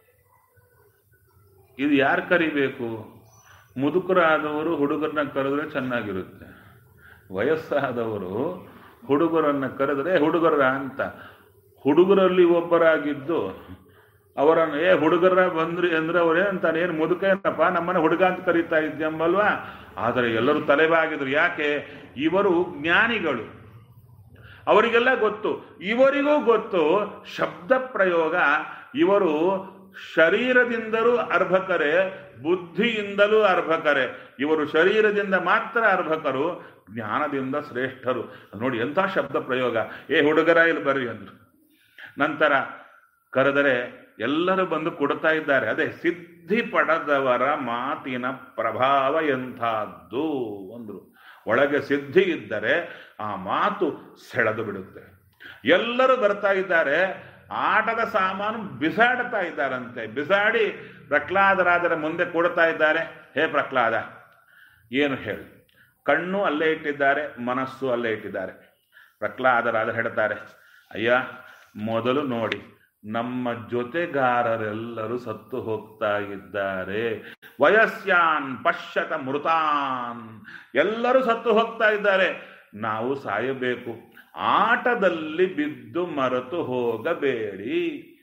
ಇದು ಯಾರು ಕರಿಬೇಕು ಮುದುಕರಾದವರು ಹುಡುಗರನ್ನ ಕರೆದ್ರೆ ಚೆನ್ನಾಗಿರುತ್ತೆ ವಯಸ್ಸಾದವರು ಹುಡುಗರನ್ನ ಕರೆದ್ರೆ ಹುಡುಗರ ಅಂತ ಹುಡುಗರಲ್ಲಿ ಒಬ್ಬರಾಗಿದ್ದು ಅವರನ್ನು ಏ ಹುಡುಗರ ಬಂದ್ರಿ ಅಂದ್ರೆ ಅವ್ರೇನಂತಾನೆ ಏನು ಮುದುಕ ಏನಪ್ಪ ನಮ್ಮನ್ನ ಹುಡುಗ ಅಂತ ಕರೀತಾ ಇದ್ದಂಬಲ್ವಾ ಆದರೆ ಎಲ್ಲರೂ ತಲೆಬಾಗಿದ್ರು ಯಾಕೆ ಇವರು ಜ್ಞಾನಿಗಳು ಅವರಿಗೆಲ್ಲ ಗೊತ್ತು ಇವರಿಗೂ ಗೊತ್ತು ಶಬ್ದ ಪ್ರಯೋಗ ಇವರು ಶರೀರದಿಂದಲೂ ಅರ್ಭಕರೆ ಬುದ್ಧಿಯಿಂದಲೂ ಅರ್ಭಕರೆ ಇವರು ಶರೀರದಿಂದ ಮಾತ್ರ ಅರ್ಭಕರು ಜ್ಞಾನದಿಂದ ಶ್ರೇಷ್ಠರು ನೋಡಿ ಎಂಥ ಶಬ್ದ ಪ್ರಯೋಗ ಏ ಹುಡುಗರ ಇಲ್ಲಿ ಬರ್ರಿ ಅಂದ್ರು ನಂತರ ಕರೆದರೆ ಎಲ್ಲರೂ ಬಂದು ಕೊಡ್ತಾ ಇದ್ದಾರೆ ಅದೇ ಸಿದ್ಧಿ ಪಡೆದವರ ಮಾತಿನ ಪ್ರಭಾವ ಎಂಥದ್ದು ಅಂದ್ರು ಒಳಗೆ ಸಿದ್ಧಿ ಇದ್ದರೆ ಆ ಮಾತು ಸೆಳೆದು ಬಿಡುತ್ತೆ ಎಲ್ಲರೂ ಬರ್ತಾ ಇದ್ದಾರೆ ಆಟದ ಸಾಮಾನು ಬಿಸಾಡ್ತಾ ಇದ್ದಾರಂತೆ ಬಿಸಾಡಿ ಪ್ರಹ್ಲಾದರಾಜರ ಮುಂದೆ ಕೊಡ್ತಾ ಇದ್ದಾರೆ ಹೇ ಪ್ರಹ್ಲಾದ ಏನು ಹೇಳಿ ಕಣ್ಣು ಅಲ್ಲೇ ಇಟ್ಟಿದ್ದಾರೆ ಮನಸ್ಸು ಅಲ್ಲೇ ಇಟ್ಟಿದ್ದಾರೆ ಪ್ರಹ್ಲಾದರಾಜ ಹೇಳ್ತಾರೆ ಅಯ್ಯ ಮೊದಲು ನೋಡಿ ನಮ್ಮ ಜೊತೆಗಾರರೆಲ್ಲರೂ ಸತ್ತು ಹೋಗ್ತಾ ಇದ್ದಾರೆ ವಯಸ್ಯಾನ್ ಪಶ್ಯತ ಮೃತಾನ್ ಎಲ್ಲರೂ ಸತ್ತು ಹೋಗ್ತಾ ಇದ್ದಾರೆ ನಾವು ಸಾಯಬೇಕು ಆಟದಲ್ಲಿ ಬಿದ್ದು ಮರೆತು ಹೋಗಬೇಡಿ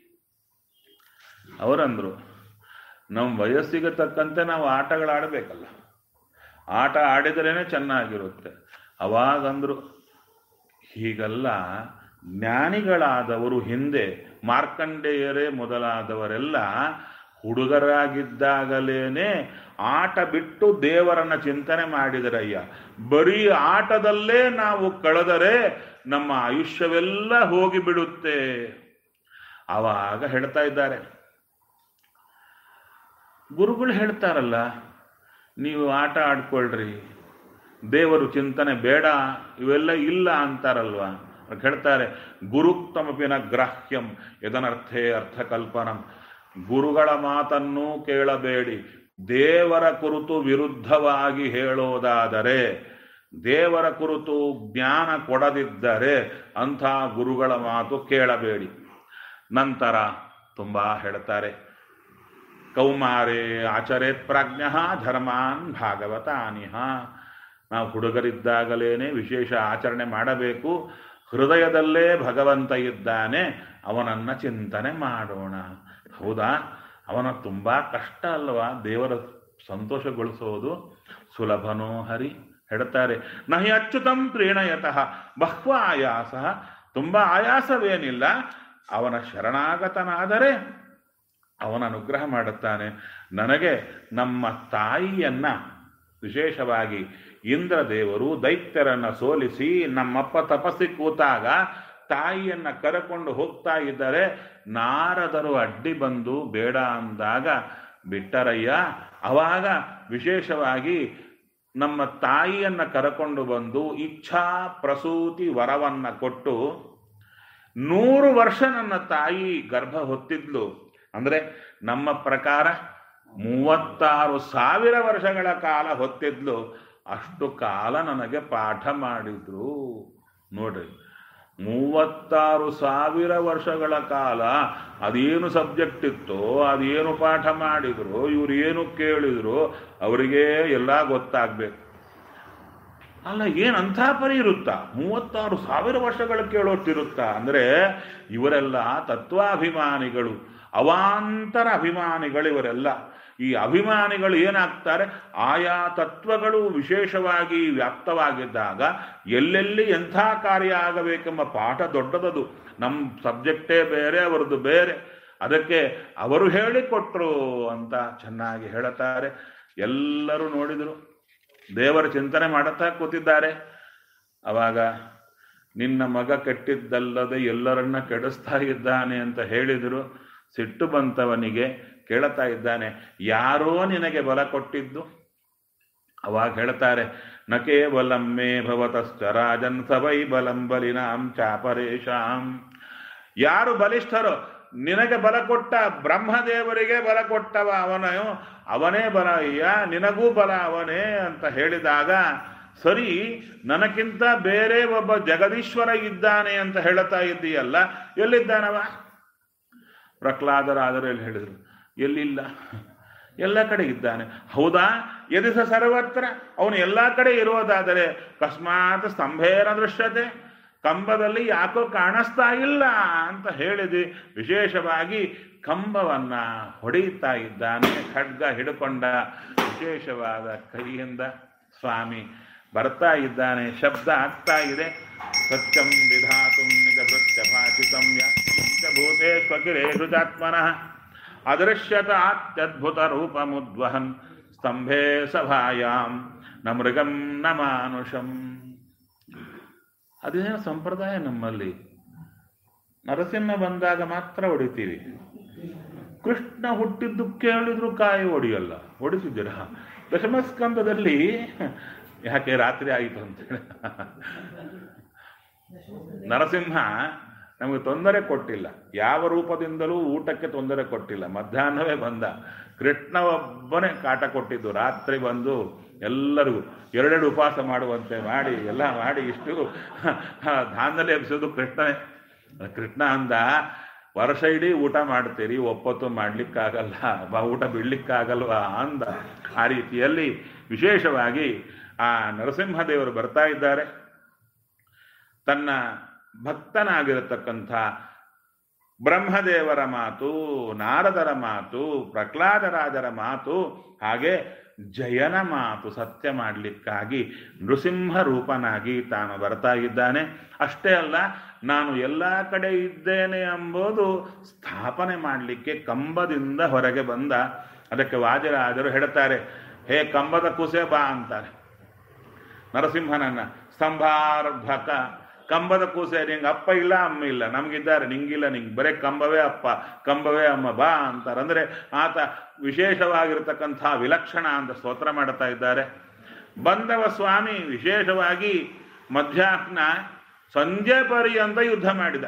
ಅವರಂದ್ರು ನಮ್ಮ ವಯಸ್ಸಿಗೆ ತಕ್ಕಂತೆ ನಾವು ಆಟಗಳಾಡಬೇಕಲ್ಲ ಆಟ ಆಡಿದ್ರೇನೆ ಚೆನ್ನಾಗಿರುತ್ತೆ ಅವಾಗಂದ್ರು ಹೀಗೆಲ್ಲ ಜ್ಞಾನಿಗಳಾದವರು ಹಿಂದೆ ಮಾರ್ಕಂಡೇಯರೇ ಮೊದಲಾದವರೆಲ್ಲ ಹುಡುಗರಾಗಿದ್ದಾಗಲೇನೆ ಆಟ ಬಿಟ್ಟು ದೇವರನ್ನ ಚಿಂತನೆ ಮಾಡಿದರಯ್ಯ ಬರೀ ಆಟದಲ್ಲೇ ನಾವು ಕಳೆದರೆ ನಮ್ಮ ಆಯುಷ್ಯವೆಲ್ಲ ಹೋಗಿಬಿಡುತ್ತೆ ಆವಾಗ ಹೇಳ್ತಾ ಇದ್ದಾರೆ ಗುರುಗಳು ಹೇಳ್ತಾರಲ್ಲ ನೀವು ಆಟ ಆಡ್ಕೊಳ್ರಿ ದೇವರು ಚಿಂತನೆ ಬೇಡ ಇವೆಲ್ಲ ಇಲ್ಲ ಅಂತಾರಲ್ವಾ ಅದಕ್ಕೆ ಹೇಳ್ತಾರೆ ಗುರುಕ್ತಮಪಿನ ಗ್ರಾಹ್ಯಂ ಯದನರ್ಥೇ ಅರ್ಥಕಲ್ಪನಂ ಗುರುಗಳ ಮಾತನ್ನೂ ಕೇಳಬೇಡಿ ದೇವರ ಕುರಿತು ವಿರುದ್ಧವಾಗಿ ಹೇಳೋದಾದರೆ ದೇವರ ಕುರಿತು ಜ್ಞಾನ ಕೊಡದಿದ್ದರೆ ಅಂಥ ಗುರುಗಳ ಮಾತು ಕೇಳಬೇಡಿ ನಂತರ ತುಂಬಾ ಹೇಳ್ತಾರೆ ಕೌಮಾರೇ ಆಚರೇತ್ ಪ್ರಾಜ್ಞ ಧರ್ಮಾನ್ ಭಾಗವತಾನಿಹ ನಾವು ಹುಡುಗರಿದ್ದಾಗಲೇನೆ ವಿಶೇಷ ಆಚರಣೆ ಮಾಡಬೇಕು ಹೃದಯದಲ್ಲೇ ಭಗವಂತ ಇದ್ದಾನೆ ಅವನನ್ನ ಚಿಂತನೆ ಮಾಡೋಣ ಹೌದಾ ಅವನ ತುಂಬಾ ಕಷ್ಟ ಅಲ್ವಾ ದೇವರ ಸಂತೋಷಗೊಳಿಸೋದು ಸುಲಭನೋ ಹರಿ ಹೇಳ್ತಾರೆ ನಹಿ ಅಚ್ಯುತಂ ಪ್ರೀಣಯತಃ ಬಹ್ವ ಆಯಾಸ ತುಂಬಾ ಆಯಾಸವೇನಿಲ್ಲ ಅವನ ಶರಣಾಗತನಾದರೆ ಅವನ ಅನುಗ್ರಹ ಮಾಡುತ್ತಾನೆ ನನಗೆ ನಮ್ಮ ತಾಯಿಯನ್ನ ವಿಶೇಷವಾಗಿ ಇಂದ್ರದೇವರು ದೈತ್ಯರನ್ನ ಸೋಲಿಸಿ ನಮ್ಮಪ್ಪ ತಪಸ್ಸಿ ಕೂತಾಗ ತಾಯಿಯನ್ನ ಕರಕೊಂಡು ಹೋಗ್ತಾ ಇದ್ದರೆ ನಾರದರು ಅಡ್ಡಿ ಬಂದು ಬೇಡ ಅಂದಾಗ ಬಿಟ್ಟರಯ್ಯ ಅವಾಗ ವಿಶೇಷವಾಗಿ ನಮ್ಮ ತಾಯಿಯನ್ನ ಕರಕೊಂಡು ಬಂದು ಇಚ್ಛಾ ಪ್ರಸೂತಿ ವರವನ್ನ ಕೊಟ್ಟು ನೂರು ವರ್ಷ ನನ್ನ ತಾಯಿ ಗರ್ಭ ಹೊತ್ತಿದ್ಲು ಅಂದ್ರೆ ನಮ್ಮ ಪ್ರಕಾರ ಮೂವತ್ತಾರು ಸಾವಿರ ವರ್ಷಗಳ ಕಾಲ ಹೊತ್ತಿದ್ಲು ಅಷ್ಟು ಕಾಲ ನನಗೆ ಪಾಠ ಮಾಡಿದ್ರು ನೋಡ್ರಿ ಮೂವತ್ತಾರು ಸಾವಿರ ವರ್ಷಗಳ ಕಾಲ ಅದೇನು ಸಬ್ಜೆಕ್ಟ್ ಇತ್ತೋ ಅದೇನು ಪಾಠ ಮಾಡಿದ್ರು ಇವ್ರು ಏನು ಕೇಳಿದ್ರು ಅವರಿಗೆ ಎಲ್ಲ ಗೊತ್ತಾಗ್ಬೇಕು ಅಲ್ಲ ಏನ್ ಅಂಥ ಪರಿ ಇರುತ್ತಾ ಮೂವತ್ತಾರು ಸಾವಿರ ವರ್ಷಗಳು ಕೇಳೋಷ್ಟಿರುತ್ತಾ ಅಂದ್ರೆ ಇವರೆಲ್ಲ ತತ್ವಾಭಿಮಾನಿಗಳು ಅವಾಂತರ ಅಭಿಮಾನಿಗಳು ಇವರೆಲ್ಲ ಈ ಅಭಿಮಾನಿಗಳು ಏನಾಗ್ತಾರೆ ಆಯಾ ತತ್ವಗಳು ವಿಶೇಷವಾಗಿ ವ್ಯಾಪ್ತವಾಗಿದ್ದಾಗ ಎಲ್ಲೆಲ್ಲಿ ಎಂಥ ಕಾರ್ಯ ಆಗಬೇಕೆಂಬ ಪಾಠ ದೊಡ್ಡದದು ನಮ್ಮ ಸಬ್ಜೆಕ್ಟೇ ಬೇರೆ ಅವರದ್ದು ಬೇರೆ ಅದಕ್ಕೆ ಅವರು ಹೇಳಿಕೊಟ್ರು ಅಂತ ಚೆನ್ನಾಗಿ ಹೇಳುತ್ತಾರೆ ಎಲ್ಲರೂ ನೋಡಿದರು ದೇವರ ಚಿಂತನೆ ಮಾಡುತ್ತಾ ಕೂತಿದ್ದಾರೆ ಅವಾಗ ನಿನ್ನ ಮಗ ಕೆಟ್ಟಿದ್ದಲ್ಲದೆ ಎಲ್ಲರನ್ನ ಕೆಡಿಸ್ತಾ ಇದ್ದಾನೆ ಅಂತ ಹೇಳಿದರು ಸಿಟ್ಟು ಬಂತವನಿಗೆ ಕೇಳುತ್ತಾ ಇದ್ದಾನೆ ಯಾರೋ ನಿನಗೆ ಬಲ ಕೊಟ್ಟಿದ್ದು ಅವಾಗ ಹೇಳ್ತಾರೆ ನ ಕೇವಲಂ ಮೇ ಭವತಶ್ಚ ರಾಜನ್ ಸವೈ ಬಲಂ ಬಲಿನಾಂ ಚಾಪರೇಶಾಂ ಯಾರು ಬಲಿಷ್ಠರೋ ನಿನಗೆ ಬಲ ಕೊಟ್ಟ ಬ್ರಹ್ಮದೇವರಿಗೆ ಬಲ ಕೊಟ್ಟವ ಅವನು ಅವನೇ ಬಲ ಅಯ್ಯ ನಿನಗೂ ಬಲ ಅವನೇ ಅಂತ ಹೇಳಿದಾಗ ಸರಿ ನನಕ್ಕಿಂತ ಬೇರೆ ಒಬ್ಬ ಜಗದೀಶ್ವರ ಇದ್ದಾನೆ ಅಂತ ಹೇಳ್ತಾ ಇದ್ದೀಯಲ್ಲ ಎಲ್ಲಿದ್ದಾನವ ಪ್ರಹ್ಲಾದರಾದರು ಎಲ್ಲಿ ಹೇಳಿದ್ರು ಎಲ್ಲಿಲ್ಲ ಎಲ್ಲ ಕಡೆ ಇದ್ದಾನೆ ಹೌದಾ ಯದಿಸ ಸರ್ವತ್ರ ಅವನು ಎಲ್ಲ ಕಡೆ ಇರುವುದಾದರೆ ಕಸ್ಮಾತ್ ಸ್ತಂಭೇನ ದೃಶ್ಯತೆ ಕಂಬದಲ್ಲಿ ಯಾಕೋ ಕಾಣಿಸ್ತಾ ಇಲ್ಲ ಅಂತ ಹೇಳಿದ್ವಿ ವಿಶೇಷವಾಗಿ ಕಂಬವನ್ನ ಹೊಡೆಯುತ್ತಾ ಇದ್ದಾನೆ ಖಡ್ಗ ಹಿಡ್ಕೊಂಡ ವಿಶೇಷವಾದ ಕೈಯಿಂದ ಸ್ವಾಮಿ ಬರ್ತಾ ಇದ್ದಾನೆ ಶಬ್ದ ಆಗ್ತಾ ಇದೆ ಸತ್ಯಂ ವಿಧಾತು ನಿಜ ಭೃತ್ಯ ಭಾಷಿತಂ ಭೂತೆ ಸ್ವಕಿರೇಷು ಜಾತ್ಮನಃ ಅದೃಶ್ಯತ ಅತ್ಯದ್ಭುತ ರೂಪಮುದ್ವಹನ್ ಸ್ತಂಭೆ ಸಭಾಯಾಂ ನ ಮೃಗಂ ನ ಮಾನುಷಂ ಅದೇನೋ ಸಂಪ್ರದಾಯ ನಮ್ಮಲ್ಲಿ ನರಸಿಂಹ ಬಂದಾಗ ಮಾತ್ರ ಹೊಡಿತೀವಿ ಕೃಷ್ಣ ಹುಟ್ಟಿದ್ದು ಕೇಳಿದ್ರು ಕಾಯಿ ಹೊಡಿಯಲ್ಲ ಹೊಡಿಸಿದ್ದೀರಾ ದಶಮಸ್ಕಂದದಲ್ಲಿ ಯಾಕೆ ರಾತ್ರಿ ಆಯಿತು ಅಂತೇಳಿ ನರಸಿಂಹ ನಮಗೆ ತೊಂದರೆ ಕೊಟ್ಟಿಲ್ಲ ಯಾವ ರೂಪದಿಂದಲೂ ಊಟಕ್ಕೆ ತೊಂದರೆ ಕೊಟ್ಟಿಲ್ಲ ಮಧ್ಯಾಹ್ನವೇ ಬಂದ ಕೃಷ್ಣ ಒಬ್ಬನೇ ಕಾಟ ಕೊಟ್ಟಿದ್ದು ರಾತ್ರಿ ಬಂದು ಎಲ್ಲರಿಗೂ ಎರಡೆರಡು ಉಪವಾಸ ಮಾಡುವಂತೆ ಮಾಡಿ ಎಲ್ಲ ಮಾಡಿ ಇಷ್ಟು ಧಾನ್ದಲ್ಲಿ ಎಬ್ಸೋದು ಕೃಷ್ಣನೇ ಕೃಷ್ಣ ಅಂದ ವರ್ಷ ಇಡೀ ಊಟ ಮಾಡ್ತೀರಿ ಒಪ್ಪತ್ತು ಮಾಡ್ಲಿಕ್ಕಾಗಲ್ಲ ಬಾ ಊಟ ಬಿಡ್ಲಿಕ್ಕಾಗಲ್ವಾ ಅಂದ ಆ ರೀತಿಯಲ್ಲಿ ವಿಶೇಷವಾಗಿ ಆ ನರಸಿಂಹದೇವರು ಬರ್ತಾ ಇದ್ದಾರೆ ತನ್ನ ಭಕ್ತನಾಗಿರತಕ್ಕಂಥ ಬ್ರಹ್ಮದೇವರ ಮಾತು ನಾರದರ ಮಾತು ಪ್ರಹ್ಲಾದರಾಜರ ಮಾತು ಹಾಗೆ ಜಯನ ಮಾತು ಸತ್ಯ ಮಾಡಲಿಕ್ಕಾಗಿ ನೃಸಿಂಹ ರೂಪನಾಗಿ ತಾನು ಬರ್ತಾ ಇದ್ದಾನೆ ಅಷ್ಟೇ ಅಲ್ಲ ನಾನು ಎಲ್ಲ ಕಡೆ ಇದ್ದೇನೆ ಎಂಬುದು ಸ್ಥಾಪನೆ ಮಾಡಲಿಕ್ಕೆ ಕಂಬದಿಂದ ಹೊರಗೆ ಬಂದ ಅದಕ್ಕೆ ವಾದಿರಾಜರು ಹೇಳ್ತಾರೆ ಹೇ ಕಂಬದ ಕುಸೆ ಬಾ ಅಂತಾರೆ ನರಸಿಂಹನನ್ನ ಸ್ತಂಭಾರ್ಭಕ ಕಂಬದ ಕೂಸೆ ನಿಂಗೆ ಅಪ್ಪ ಇಲ್ಲ ಅಮ್ಮ ಇಲ್ಲ ನಮಗಿದ್ದಾರೆ ನಿಂಗಿಲ್ಲ ನಿಂಗೆ ಬರೇ ಕಂಬವೇ ಅಪ್ಪ ಕಂಬವೇ ಅಮ್ಮ ಬಾ ಅಂತಾರೆ ಅಂದರೆ ಆತ ವಿಶೇಷವಾಗಿರ್ತಕ್ಕಂಥ ವಿಲಕ್ಷಣ ಅಂತ ಸ್ತೋತ್ರ ಮಾಡ್ತಾ ಇದ್ದಾರೆ ಬಂದವ ಸ್ವಾಮಿ ವಿಶೇಷವಾಗಿ ಮಧ್ಯಾಹ್ನ ಸಂಜೆ ಪರ್ಯಂತ ಯುದ್ಧ ಮಾಡಿದ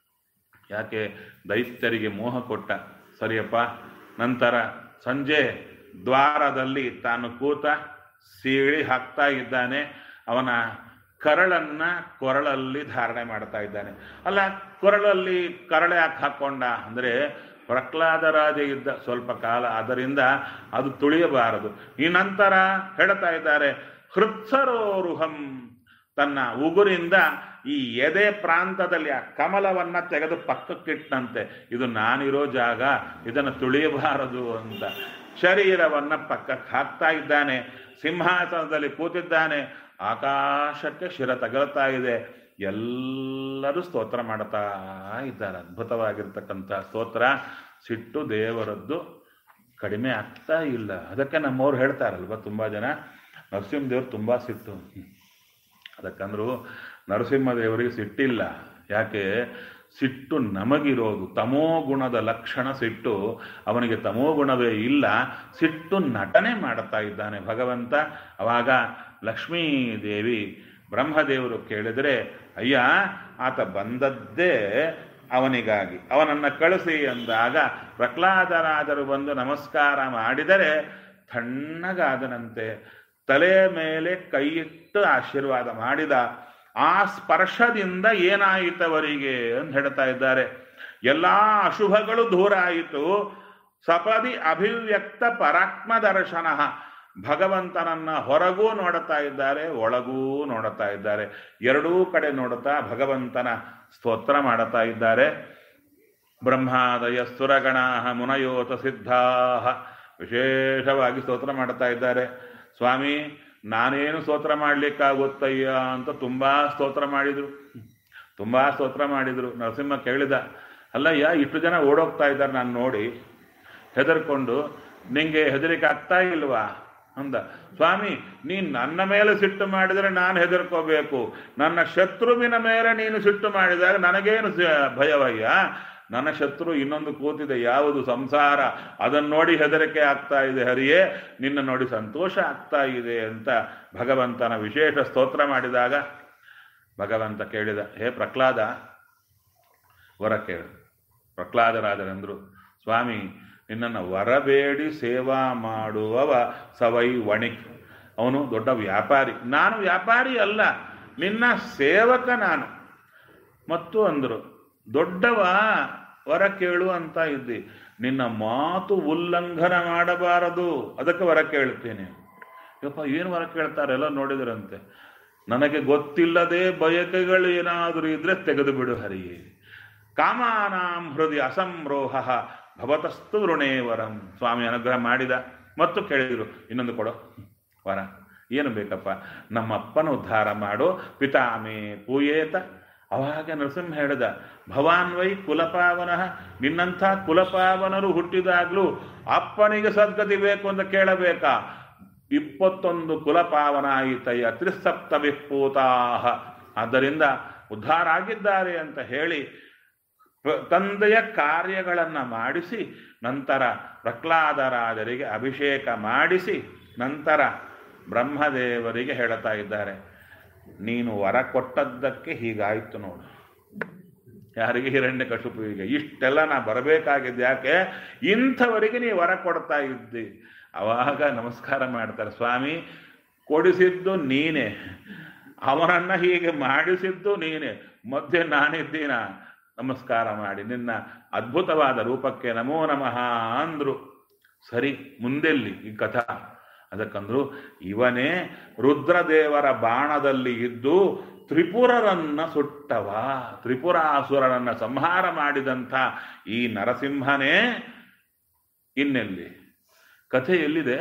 ಯಾಕೆ ದೈತ್ಯರಿಗೆ ಮೋಹ ಕೊಟ್ಟ ಸರಿಯಪ್ಪ ನಂತರ ಸಂಜೆ ದ್ವಾರದಲ್ಲಿ ತಾನು ಕೂತ ಸೀಳಿ ಹಾಕ್ತಾ ಇದ್ದಾನೆ ಅವನ ಕರಳನ್ನ ಕೊರಳಲ್ಲಿ ಧಾರಣೆ ಮಾಡ್ತಾ ಇದ್ದಾನೆ ಅಲ್ಲ ಕೊರಳಲ್ಲಿ ಕರಳೆ ಯಾಕೆ ಹಾಕೊಂಡ ಅಂದರೆ ಪ್ರಹ್ಲಾದರಾಜ ಇದ್ದ ಸ್ವಲ್ಪ ಕಾಲ ಅದರಿಂದ ಅದು ತುಳಿಯಬಾರದು ಈ ನಂತರ ಹೇಳ್ತಾ ಇದ್ದಾರೆ ಹೃತ್ಸರೋರುಹಂ ತನ್ನ ಉಗುರಿಂದ ಈ ಎದೆ ಪ್ರಾಂತದಲ್ಲಿ ಆ ಕಮಲವನ್ನ ತೆಗೆದು ಪಕ್ಕಕ್ಕಿಟ್ಟಂತೆ ಇದು ನಾನಿರೋ ಜಾಗ ಇದನ್ನು ತುಳಿಯಬಾರದು ಅಂತ ಶರೀರವನ್ನ ಪಕ್ಕಕ್ಕೆ ಹಾಕ್ತಾ ಇದ್ದಾನೆ ಸಿಂಹಾಸನದಲ್ಲಿ ಕೂತಿದ್ದಾನೆ ಆಕಾಶಕ್ಕೆ ಶಿರ ತಗಲ್ತಾ ಇದೆ ಎಲ್ಲರೂ ಸ್ತೋತ್ರ ಮಾಡ್ತಾ ಇದ್ದಾರೆ ಅದ್ಭುತವಾಗಿರ್ತಕ್ಕಂಥ ಸ್ತೋತ್ರ ಸಿಟ್ಟು ದೇವರದ್ದು ಕಡಿಮೆ ಆಗ್ತಾ ಇಲ್ಲ ಅದಕ್ಕೆ ನಮ್ಮವ್ರು ಹೇಳ್ತಾರಲ್ವ ತುಂಬ ಜನ ನರಸಿಂಹದೇವ್ರು ತುಂಬ ಸಿಟ್ಟು ಅದಕ್ಕಂದ್ರು ನರಸಿಂಹದೇವರಿಗೆ ಸಿಟ್ಟಿಲ್ಲ ಯಾಕೆ ಸಿಟ್ಟು ನಮಗಿರೋದು ತಮೋ ಗುಣದ ಲಕ್ಷಣ ಸಿಟ್ಟು ಅವನಿಗೆ ತಮೋ ಗುಣವೇ ಇಲ್ಲ ಸಿಟ್ಟು ನಟನೆ ಮಾಡ್ತಾ ಇದ್ದಾನೆ ಭಗವಂತ ಅವಾಗ ಲಕ್ಷ್ಮೀದೇವಿ ಬ್ರಹ್ಮದೇವರು ಕೇಳಿದರೆ ಅಯ್ಯ ಆತ ಬಂದದ್ದೇ ಅವನಿಗಾಗಿ ಅವನನ್ನು ಕಳಿಸಿ ಅಂದಾಗ ಪ್ರಹ್ಲಾದರಾಜರು ಬಂದು ನಮಸ್ಕಾರ ಮಾಡಿದರೆ ತಣ್ಣಗಾದನಂತೆ ತಲೆಯ ಮೇಲೆ ಕೈಯಿಟ್ಟು ಆಶೀರ್ವಾದ ಮಾಡಿದ ಆ ಸ್ಪರ್ಶದಿಂದ ಏನಾಯಿತವರಿಗೆ ಅಂತ ಹೇಳ್ತಾ ಇದ್ದಾರೆ ಎಲ್ಲಾ ಅಶುಭಗಳು ದೂರ ಆಯಿತು ಸಪದಿ ಅಭಿವ್ಯಕ್ತ ಪರಾತ್ಮ ದರ್ಶನ ಭಗವಂತನನ್ನ ಹೊರಗೂ ನೋಡುತ್ತಾ ಇದ್ದಾರೆ ಒಳಗೂ ನೋಡುತ್ತಾ ಇದ್ದಾರೆ ಎರಡೂ ಕಡೆ ನೋಡುತ್ತಾ ಭಗವಂತನ ಸ್ತೋತ್ರ ಮಾಡುತ್ತಾ ಇದ್ದಾರೆ ಬ್ರಹ್ಮಾದಯ ಸುರಗಣ ಮುನಯೋತ ಸಿದ್ಧಾ ವಿಶೇಷವಾಗಿ ಸ್ತೋತ್ರ ಮಾಡುತ್ತಾ ಇದ್ದಾರೆ ಸ್ವಾಮಿ ನಾನೇನು ಸ್ತೋತ್ರ ಮಾಡ್ಲಿಕ್ಕಾಗುತ್ತಯ್ಯ ಅಂತ ತುಂಬಾ ಸ್ತೋತ್ರ ಮಾಡಿದ್ರು ತುಂಬಾ ಸ್ತೋತ್ರ ಮಾಡಿದ್ರು ನರಸಿಂಹ ಕೇಳಿದ ಅಲ್ಲಯ್ಯ ಇಷ್ಟು ಜನ ಓಡೋಗ್ತಾ ಇದ್ದಾರೆ ನಾನು ನೋಡಿ ಹೆದರ್ಕೊಂಡು ನಿಂಗೆ ಹೆದರಿಕೆ ಆಗ್ತಾ ಇಲ್ವಾ ಅಂದ ಸ್ವಾಮಿ ನೀನ್ ನನ್ನ ಮೇಲೆ ಸಿಟ್ಟು ಮಾಡಿದರೆ ನಾನು ಹೆದರ್ಕೋಬೇಕು ನನ್ನ ಶತ್ರುವಿನ ಮೇಲೆ ನೀನು ಸಿಟ್ಟು ಮಾಡಿದಾಗ ನನಗೇನು ಸ- ಭಯವಯ್ಯ ನನ್ನ ಶತ್ರು ಇನ್ನೊಂದು ಕೂತಿದೆ ಯಾವುದು ಸಂಸಾರ ಅದನ್ನು ನೋಡಿ ಹೆದರಿಕೆ ಆಗ್ತಾ ಇದೆ ಹರಿಯೇ ನಿನ್ನ ನೋಡಿ ಸಂತೋಷ ಆಗ್ತಾ ಇದೆ ಅಂತ ಭಗವಂತನ ವಿಶೇಷ ಸ್ತೋತ್ರ ಮಾಡಿದಾಗ ಭಗವಂತ ಕೇಳಿದ ಹೇ ಪ್ರಹ್ಲಾದ ವರ ಕೇಳು ಪ್ರಹ್ಲಾದರಾಜರಂದ್ರು ಸ್ವಾಮಿ ನಿನ್ನನ್ನು ವರಬೇಡಿ ಸೇವಾ ಮಾಡುವವ ಸವೈ ವಣಿಕ್ ಅವನು ದೊಡ್ಡ ವ್ಯಾಪಾರಿ ನಾನು ವ್ಯಾಪಾರಿ ಅಲ್ಲ ನಿನ್ನ ಸೇವಕ ನಾನು ಮತ್ತು ಅಂದರು ದೊಡ್ಡವ ವರ ಕೇಳು ಅಂತ ಇದ್ದಿ ನಿನ್ನ ಮಾತು ಉಲ್ಲಂಘನ ಮಾಡಬಾರದು ಅದಕ್ಕೆ ವರ ಕೇಳ್ತೇನೆ ಯಪ್ಪ ಏನು ವರ ಕೇಳ್ತಾರೆ ಎಲ್ಲ ನೋಡಿದ್ರಂತೆ ನನಗೆ ಗೊತ್ತಿಲ್ಲದೆ ಬಯಕೆಗಳು ಏನಾದರೂ ಇದ್ರೆ ತೆಗೆದು ಬಿಡು ಹರಿಯೇ ಕಾಮಾನಾಂ ಹೃದಯ ಅಸಂರೋಹ ಭವತಸ್ತು ವೃಣೇ ವರಂ ಸ್ವಾಮಿ ಅನುಗ್ರಹ ಮಾಡಿದ ಮತ್ತು ಕೇಳಿದರು ಇನ್ನೊಂದು ಕೊಡು ವರ ಏನು ಬೇಕಪ್ಪ ನಮ್ಮಪ್ಪನ ಉದ್ಧಾರ ಮಾಡು ಪಿತಾಮೇ ಪೂಯೇತ ಅವಾಗ ನರಸಿಂಹ ಹೇಳಿದ ಭವಾನ್ವೈ ಕುಲಪಾವನಃ ನಿನ್ನಂಥ ಕುಲಪಾವನರು ಹುಟ್ಟಿದಾಗ್ಲೂ ಅಪ್ಪನಿಗೆ ಸದ್ಗತಿ ಬೇಕು ಅಂತ ಕೇಳಬೇಕಾ ಇಪ್ಪತ್ತೊಂದು ಕುಲಪಾವನ ಆಯಿತಯ್ಯ ತ್ರಿಸಪ್ತ ವಿಪೂತಾಹ ಆದ್ದರಿಂದ ಉದ್ಧಾರ ಆಗಿದ್ದಾರೆ ಅಂತ ಹೇಳಿ ಪ್ರ- ತಂದೆಯ ಕಾರ್ಯಗಳನ್ನು ಮಾಡಿಸಿ ನಂತರ ಪ್ರಹ್ಲಾದರಾಜರಿಗೆ ಅಭಿಷೇಕ ಮಾಡಿಸಿ ನಂತರ ಬ್ರಹ್ಮದೇವರಿಗೆ ಹೇಳ್ತಾ ಇದ್ದಾರೆ ನೀನು ವರ ಕೊಟ್ಟದ್ದಕ್ಕೆ ಹೀಗಾಯ್ತು ನೋಡು ಯಾರಿಗೆ ಹಿರಣ್ಯ ಕಶುಪುವಿಗೆ ಇಷ್ಟೆಲ್ಲ ನಾ ಬರಬೇಕಾಗಿದ್ದು ಯಾಕೆ ಇಂಥವರಿಗೆ ನೀವು ವರ ಕೊಡ್ತಾ ಇದ್ದಿ ಅವಾಗ ನಮಸ್ಕಾರ ಮಾಡ್ತಾರೆ ಸ್ವಾಮಿ ಕೊಡಿಸಿದ್ದು ನೀನೇ ಅವನನ್ನ ಹೀಗೆ ಮಾಡಿಸಿದ್ದು ನೀನೇ ಮಧ್ಯೆ ನಾನಿದ್ದೀನ ನಮಸ್ಕಾರ ಮಾಡಿ ನಿನ್ನ ಅದ್ಭುತವಾದ ರೂಪಕ್ಕೆ ನಮೋ ನಮಃ ಅಂದ್ರು ಸರಿ ಮುಂದೆಲ್ಲಿ ಈ ಕಥಾ ಅದಕ್ಕಂದ್ರು ಇವನೇ ರುದ್ರದೇವರ ಬಾಣದಲ್ಲಿ ಇದ್ದು ತ್ರಿಪುರರನ್ನ ಸುಟ್ಟವ ತ್ರಿಪುರಾಸುರರನ್ನ ಸಂಹಾರ ಮಾಡಿದಂಥ ಈ ನರಸಿಂಹನೇ ಇನ್ನೆಲ್ಲಿ ಕಥೆ ಎಲ್ಲಿದೆ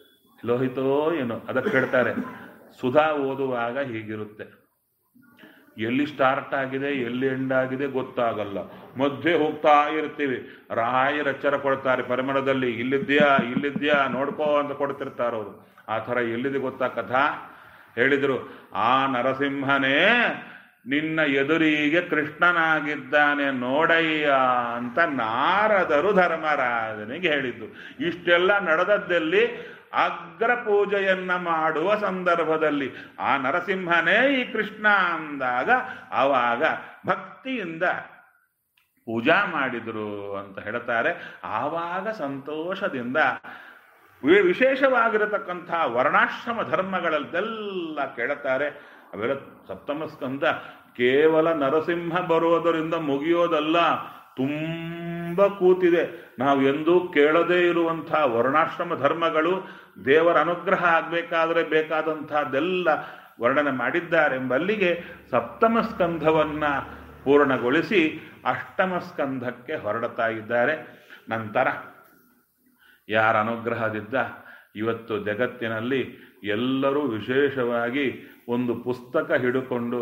ಲೋಹಿತೋ ಏನೋ ಅದಕ್ಕೆ ಹೇಳ್ತಾರೆ ಸುಧಾ ಓದುವಾಗ ಹೀಗಿರುತ್ತೆ ಎಲ್ಲಿ ಸ್ಟಾರ್ಟ್ ಆಗಿದೆ ಎಲ್ಲಿ ಎಂಡ್ ಆಗಿದೆ ಗೊತ್ತಾಗಲ್ಲ ಮಧ್ಯೆ ಹೋಗ್ತಾ ಇರ್ತೀವಿ ರಾಯರ ಎಚ್ಚರ ಕೊಡ್ತಾರೆ ಪರಿಮಳದಲ್ಲಿ ಇಲ್ಲಿದ್ಯಾ ಇಲ್ಲಿದ್ಯಾ ನೋಡ್ಕೋ ಅಂತ ಕೊಡ್ತಿರ್ತಾರೆ ಅವರು ಆ ಥರ ಎಲ್ಲಿದೆ ಗೊತ್ತಾ ಕಥಾ ಹೇಳಿದರು ಆ ನರಸಿಂಹನೇ ನಿನ್ನ ಎದುರಿಗೆ ಕೃಷ್ಣನಾಗಿದ್ದಾನೆ ನೋಡಯ್ಯ ಅಂತ ನಾರದರು ಧರ್ಮರಾಜನಿಗೆ ಹೇಳಿದ್ದು ಇಷ್ಟೆಲ್ಲ ನಡೆದದ್ದಲ್ಲಿ ಅಗ್ರ ಪೂಜೆಯನ್ನ ಮಾಡುವ ಸಂದರ್ಭದಲ್ಲಿ ಆ ನರಸಿಂಹನೇ ಈ ಕೃಷ್ಣ ಅಂದಾಗ ಆವಾಗ ಭಕ್ತಿಯಿಂದ ಪೂಜಾ ಮಾಡಿದ್ರು ಅಂತ ಹೇಳ್ತಾರೆ ಆವಾಗ ಸಂತೋಷದಿಂದ ವಿ- ವಿಶೇಷವಾಗಿರತಕ್ಕಂಥ ವರ್ಣಾಶ್ರಮ ಧರ್ಮಗಳಲ್ಲೆಲ್ಲ ಕೇಳುತ್ತಾರೆ ಅವೆಲ್ಲ ಸಪ್ತಮ ಸ್ಕಂದ ಕೇವಲ ನರಸಿಂಹ ಬರೋದರಿಂದ ಮುಗಿಯೋದಲ್ಲ ತುಂಬ ಕೂತಿದೆ ನಾವು ಎಂದೂ ಕೇಳದೇ ಇರುವಂಥ ವರ್ಣಾಶ್ರಮ ಧರ್ಮಗಳು ದೇವರ ಅನುಗ್ರಹ ಆಗಬೇಕಾದ್ರೆ ಬೇಕಾದಂಥದ್ದೆಲ್ಲ ವರ್ಣನೆ ಮಾಡಿದ್ದಾರೆಂಬಲ್ಲಿಗೆ ಸಪ್ತಮ ಸ್ಕಂಧವನ್ನ ಪೂರ್ಣಗೊಳಿಸಿ ಅಷ್ಟಮ ಸ್ಕಂಧಕ್ಕೆ ಹೊರಡ್ತಾ ಇದ್ದಾರೆ ನಂತರ ಯಾರ ಅನುಗ್ರಹದಿಂದ ಇವತ್ತು ಜಗತ್ತಿನಲ್ಲಿ ಎಲ್ಲರೂ ವಿಶೇಷವಾಗಿ ಒಂದು ಪುಸ್ತಕ ಹಿಡುಕೊಂಡು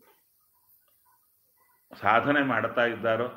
ಸಾಧನೆ ಮಾಡ್ತಾ ಇದ್ದಾರೋ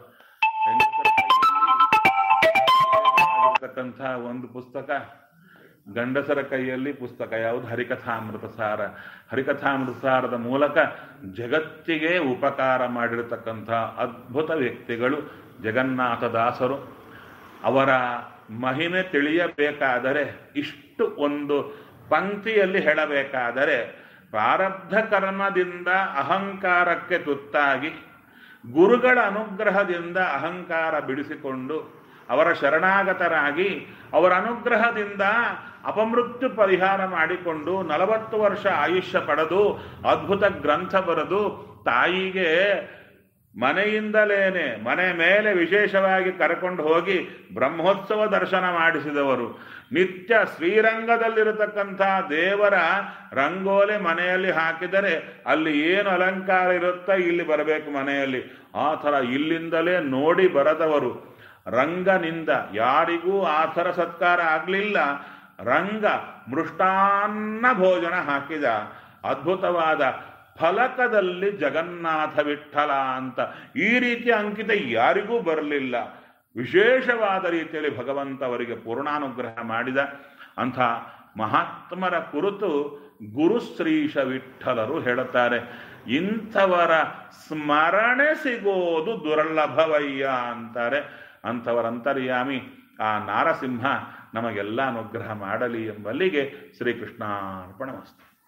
ಇರ್ತಕ್ಕಂಥ ಒಂದು ಪುಸ್ತಕ ಗಂಡಸರ ಕೈಯಲ್ಲಿ ಪುಸ್ತಕ ಯಾವುದು ಹರಿಕಥಾಮೃತ ಸಾರ ಹರಿಕಥಾಮೃತ ಸಾರದ ಮೂಲಕ ಜಗತ್ತಿಗೆ ಉಪಕಾರ ಮಾಡಿರತಕ್ಕಂಥ ಅದ್ಭುತ ವ್ಯಕ್ತಿಗಳು ಜಗನ್ನಾಥದಾಸರು ಅವರ ಮಹಿಮೆ ತಿಳಿಯಬೇಕಾದರೆ ಇಷ್ಟು ಒಂದು ಪಂಕ್ತಿಯಲ್ಲಿ ಹೇಳಬೇಕಾದರೆ ಪ್ರಾರಬ್ಧ ಕರ್ಮದಿಂದ ಅಹಂಕಾರಕ್ಕೆ ತುತ್ತಾಗಿ ಗುರುಗಳ ಅನುಗ್ರಹದಿಂದ ಅಹಂಕಾರ ಬಿಡಿಸಿಕೊಂಡು ಅವರ ಶರಣಾಗತರಾಗಿ ಅವರ ಅನುಗ್ರಹದಿಂದ ಅಪಮೃತ್ಯು ಪರಿಹಾರ ಮಾಡಿಕೊಂಡು ನಲವತ್ತು ವರ್ಷ ಆಯುಷ್ಯ ಪಡೆದು ಅದ್ಭುತ ಗ್ರಂಥ ಬರೆದು ತಾಯಿಗೆ ಮನೆಯಿಂದಲೇನೆ ಮನೆ ಮೇಲೆ ವಿಶೇಷವಾಗಿ ಕರ್ಕೊಂಡು ಹೋಗಿ ಬ್ರಹ್ಮೋತ್ಸವ ದರ್ಶನ ಮಾಡಿಸಿದವರು ನಿತ್ಯ ಶ್ರೀರಂಗದಲ್ಲಿರತಕ್ಕಂಥ ದೇವರ ರಂಗೋಲೆ ಮನೆಯಲ್ಲಿ ಹಾಕಿದರೆ ಅಲ್ಲಿ ಏನು ಅಲಂಕಾರ ಇರುತ್ತೋ ಇಲ್ಲಿ ಬರಬೇಕು ಮನೆಯಲ್ಲಿ ಆ ಥರ ಇಲ್ಲಿಂದಲೇ ನೋಡಿ ಬರದವರು ರಂಗನಿಂದ ಯಾರಿಗೂ ಆ ಥರ ಸತ್ಕಾರ ಆಗಲಿಲ್ಲ ರಂಗ ಮೃಷ್ಟಾನ್ನ ಭೋಜನ ಹಾಕಿದ ಅದ್ಭುತವಾದ ಫಲಕದಲ್ಲಿ ಜಗನ್ನಾಥ ವಿಠಲ ಅಂತ ಈ ರೀತಿಯ ಅಂಕಿತ ಯಾರಿಗೂ ಬರಲಿಲ್ಲ ವಿಶೇಷವಾದ ರೀತಿಯಲ್ಲಿ ಭಗವಂತ ಅವರಿಗೆ ಪೂರ್ಣಾನುಗ್ರಹ ಮಾಡಿದ ಅಂಥ ಮಹಾತ್ಮರ ಕುರಿತು ಗುರುಶ್ರೀಶ ವಿಠಲರು ಹೇಳುತ್ತಾರೆ ಇಂಥವರ ಸ್ಮರಣೆ ಸಿಗೋದು ದುರ್ಲಭವಯ್ಯ ಅಂತಾರೆ ಅಂಥವರ ಅಂತರ್ಯಾಮಿ ಆ ನಾರಸಿಂಹ ನಮಗೆಲ್ಲ ಅನುಗ್ರಹ ಮಾಡಲಿ ಎಂಬಲ್ಲಿಗೆ ಶ್ರೀಕೃಷ್ಣಾರ್ಪಣ ವಸ್ತು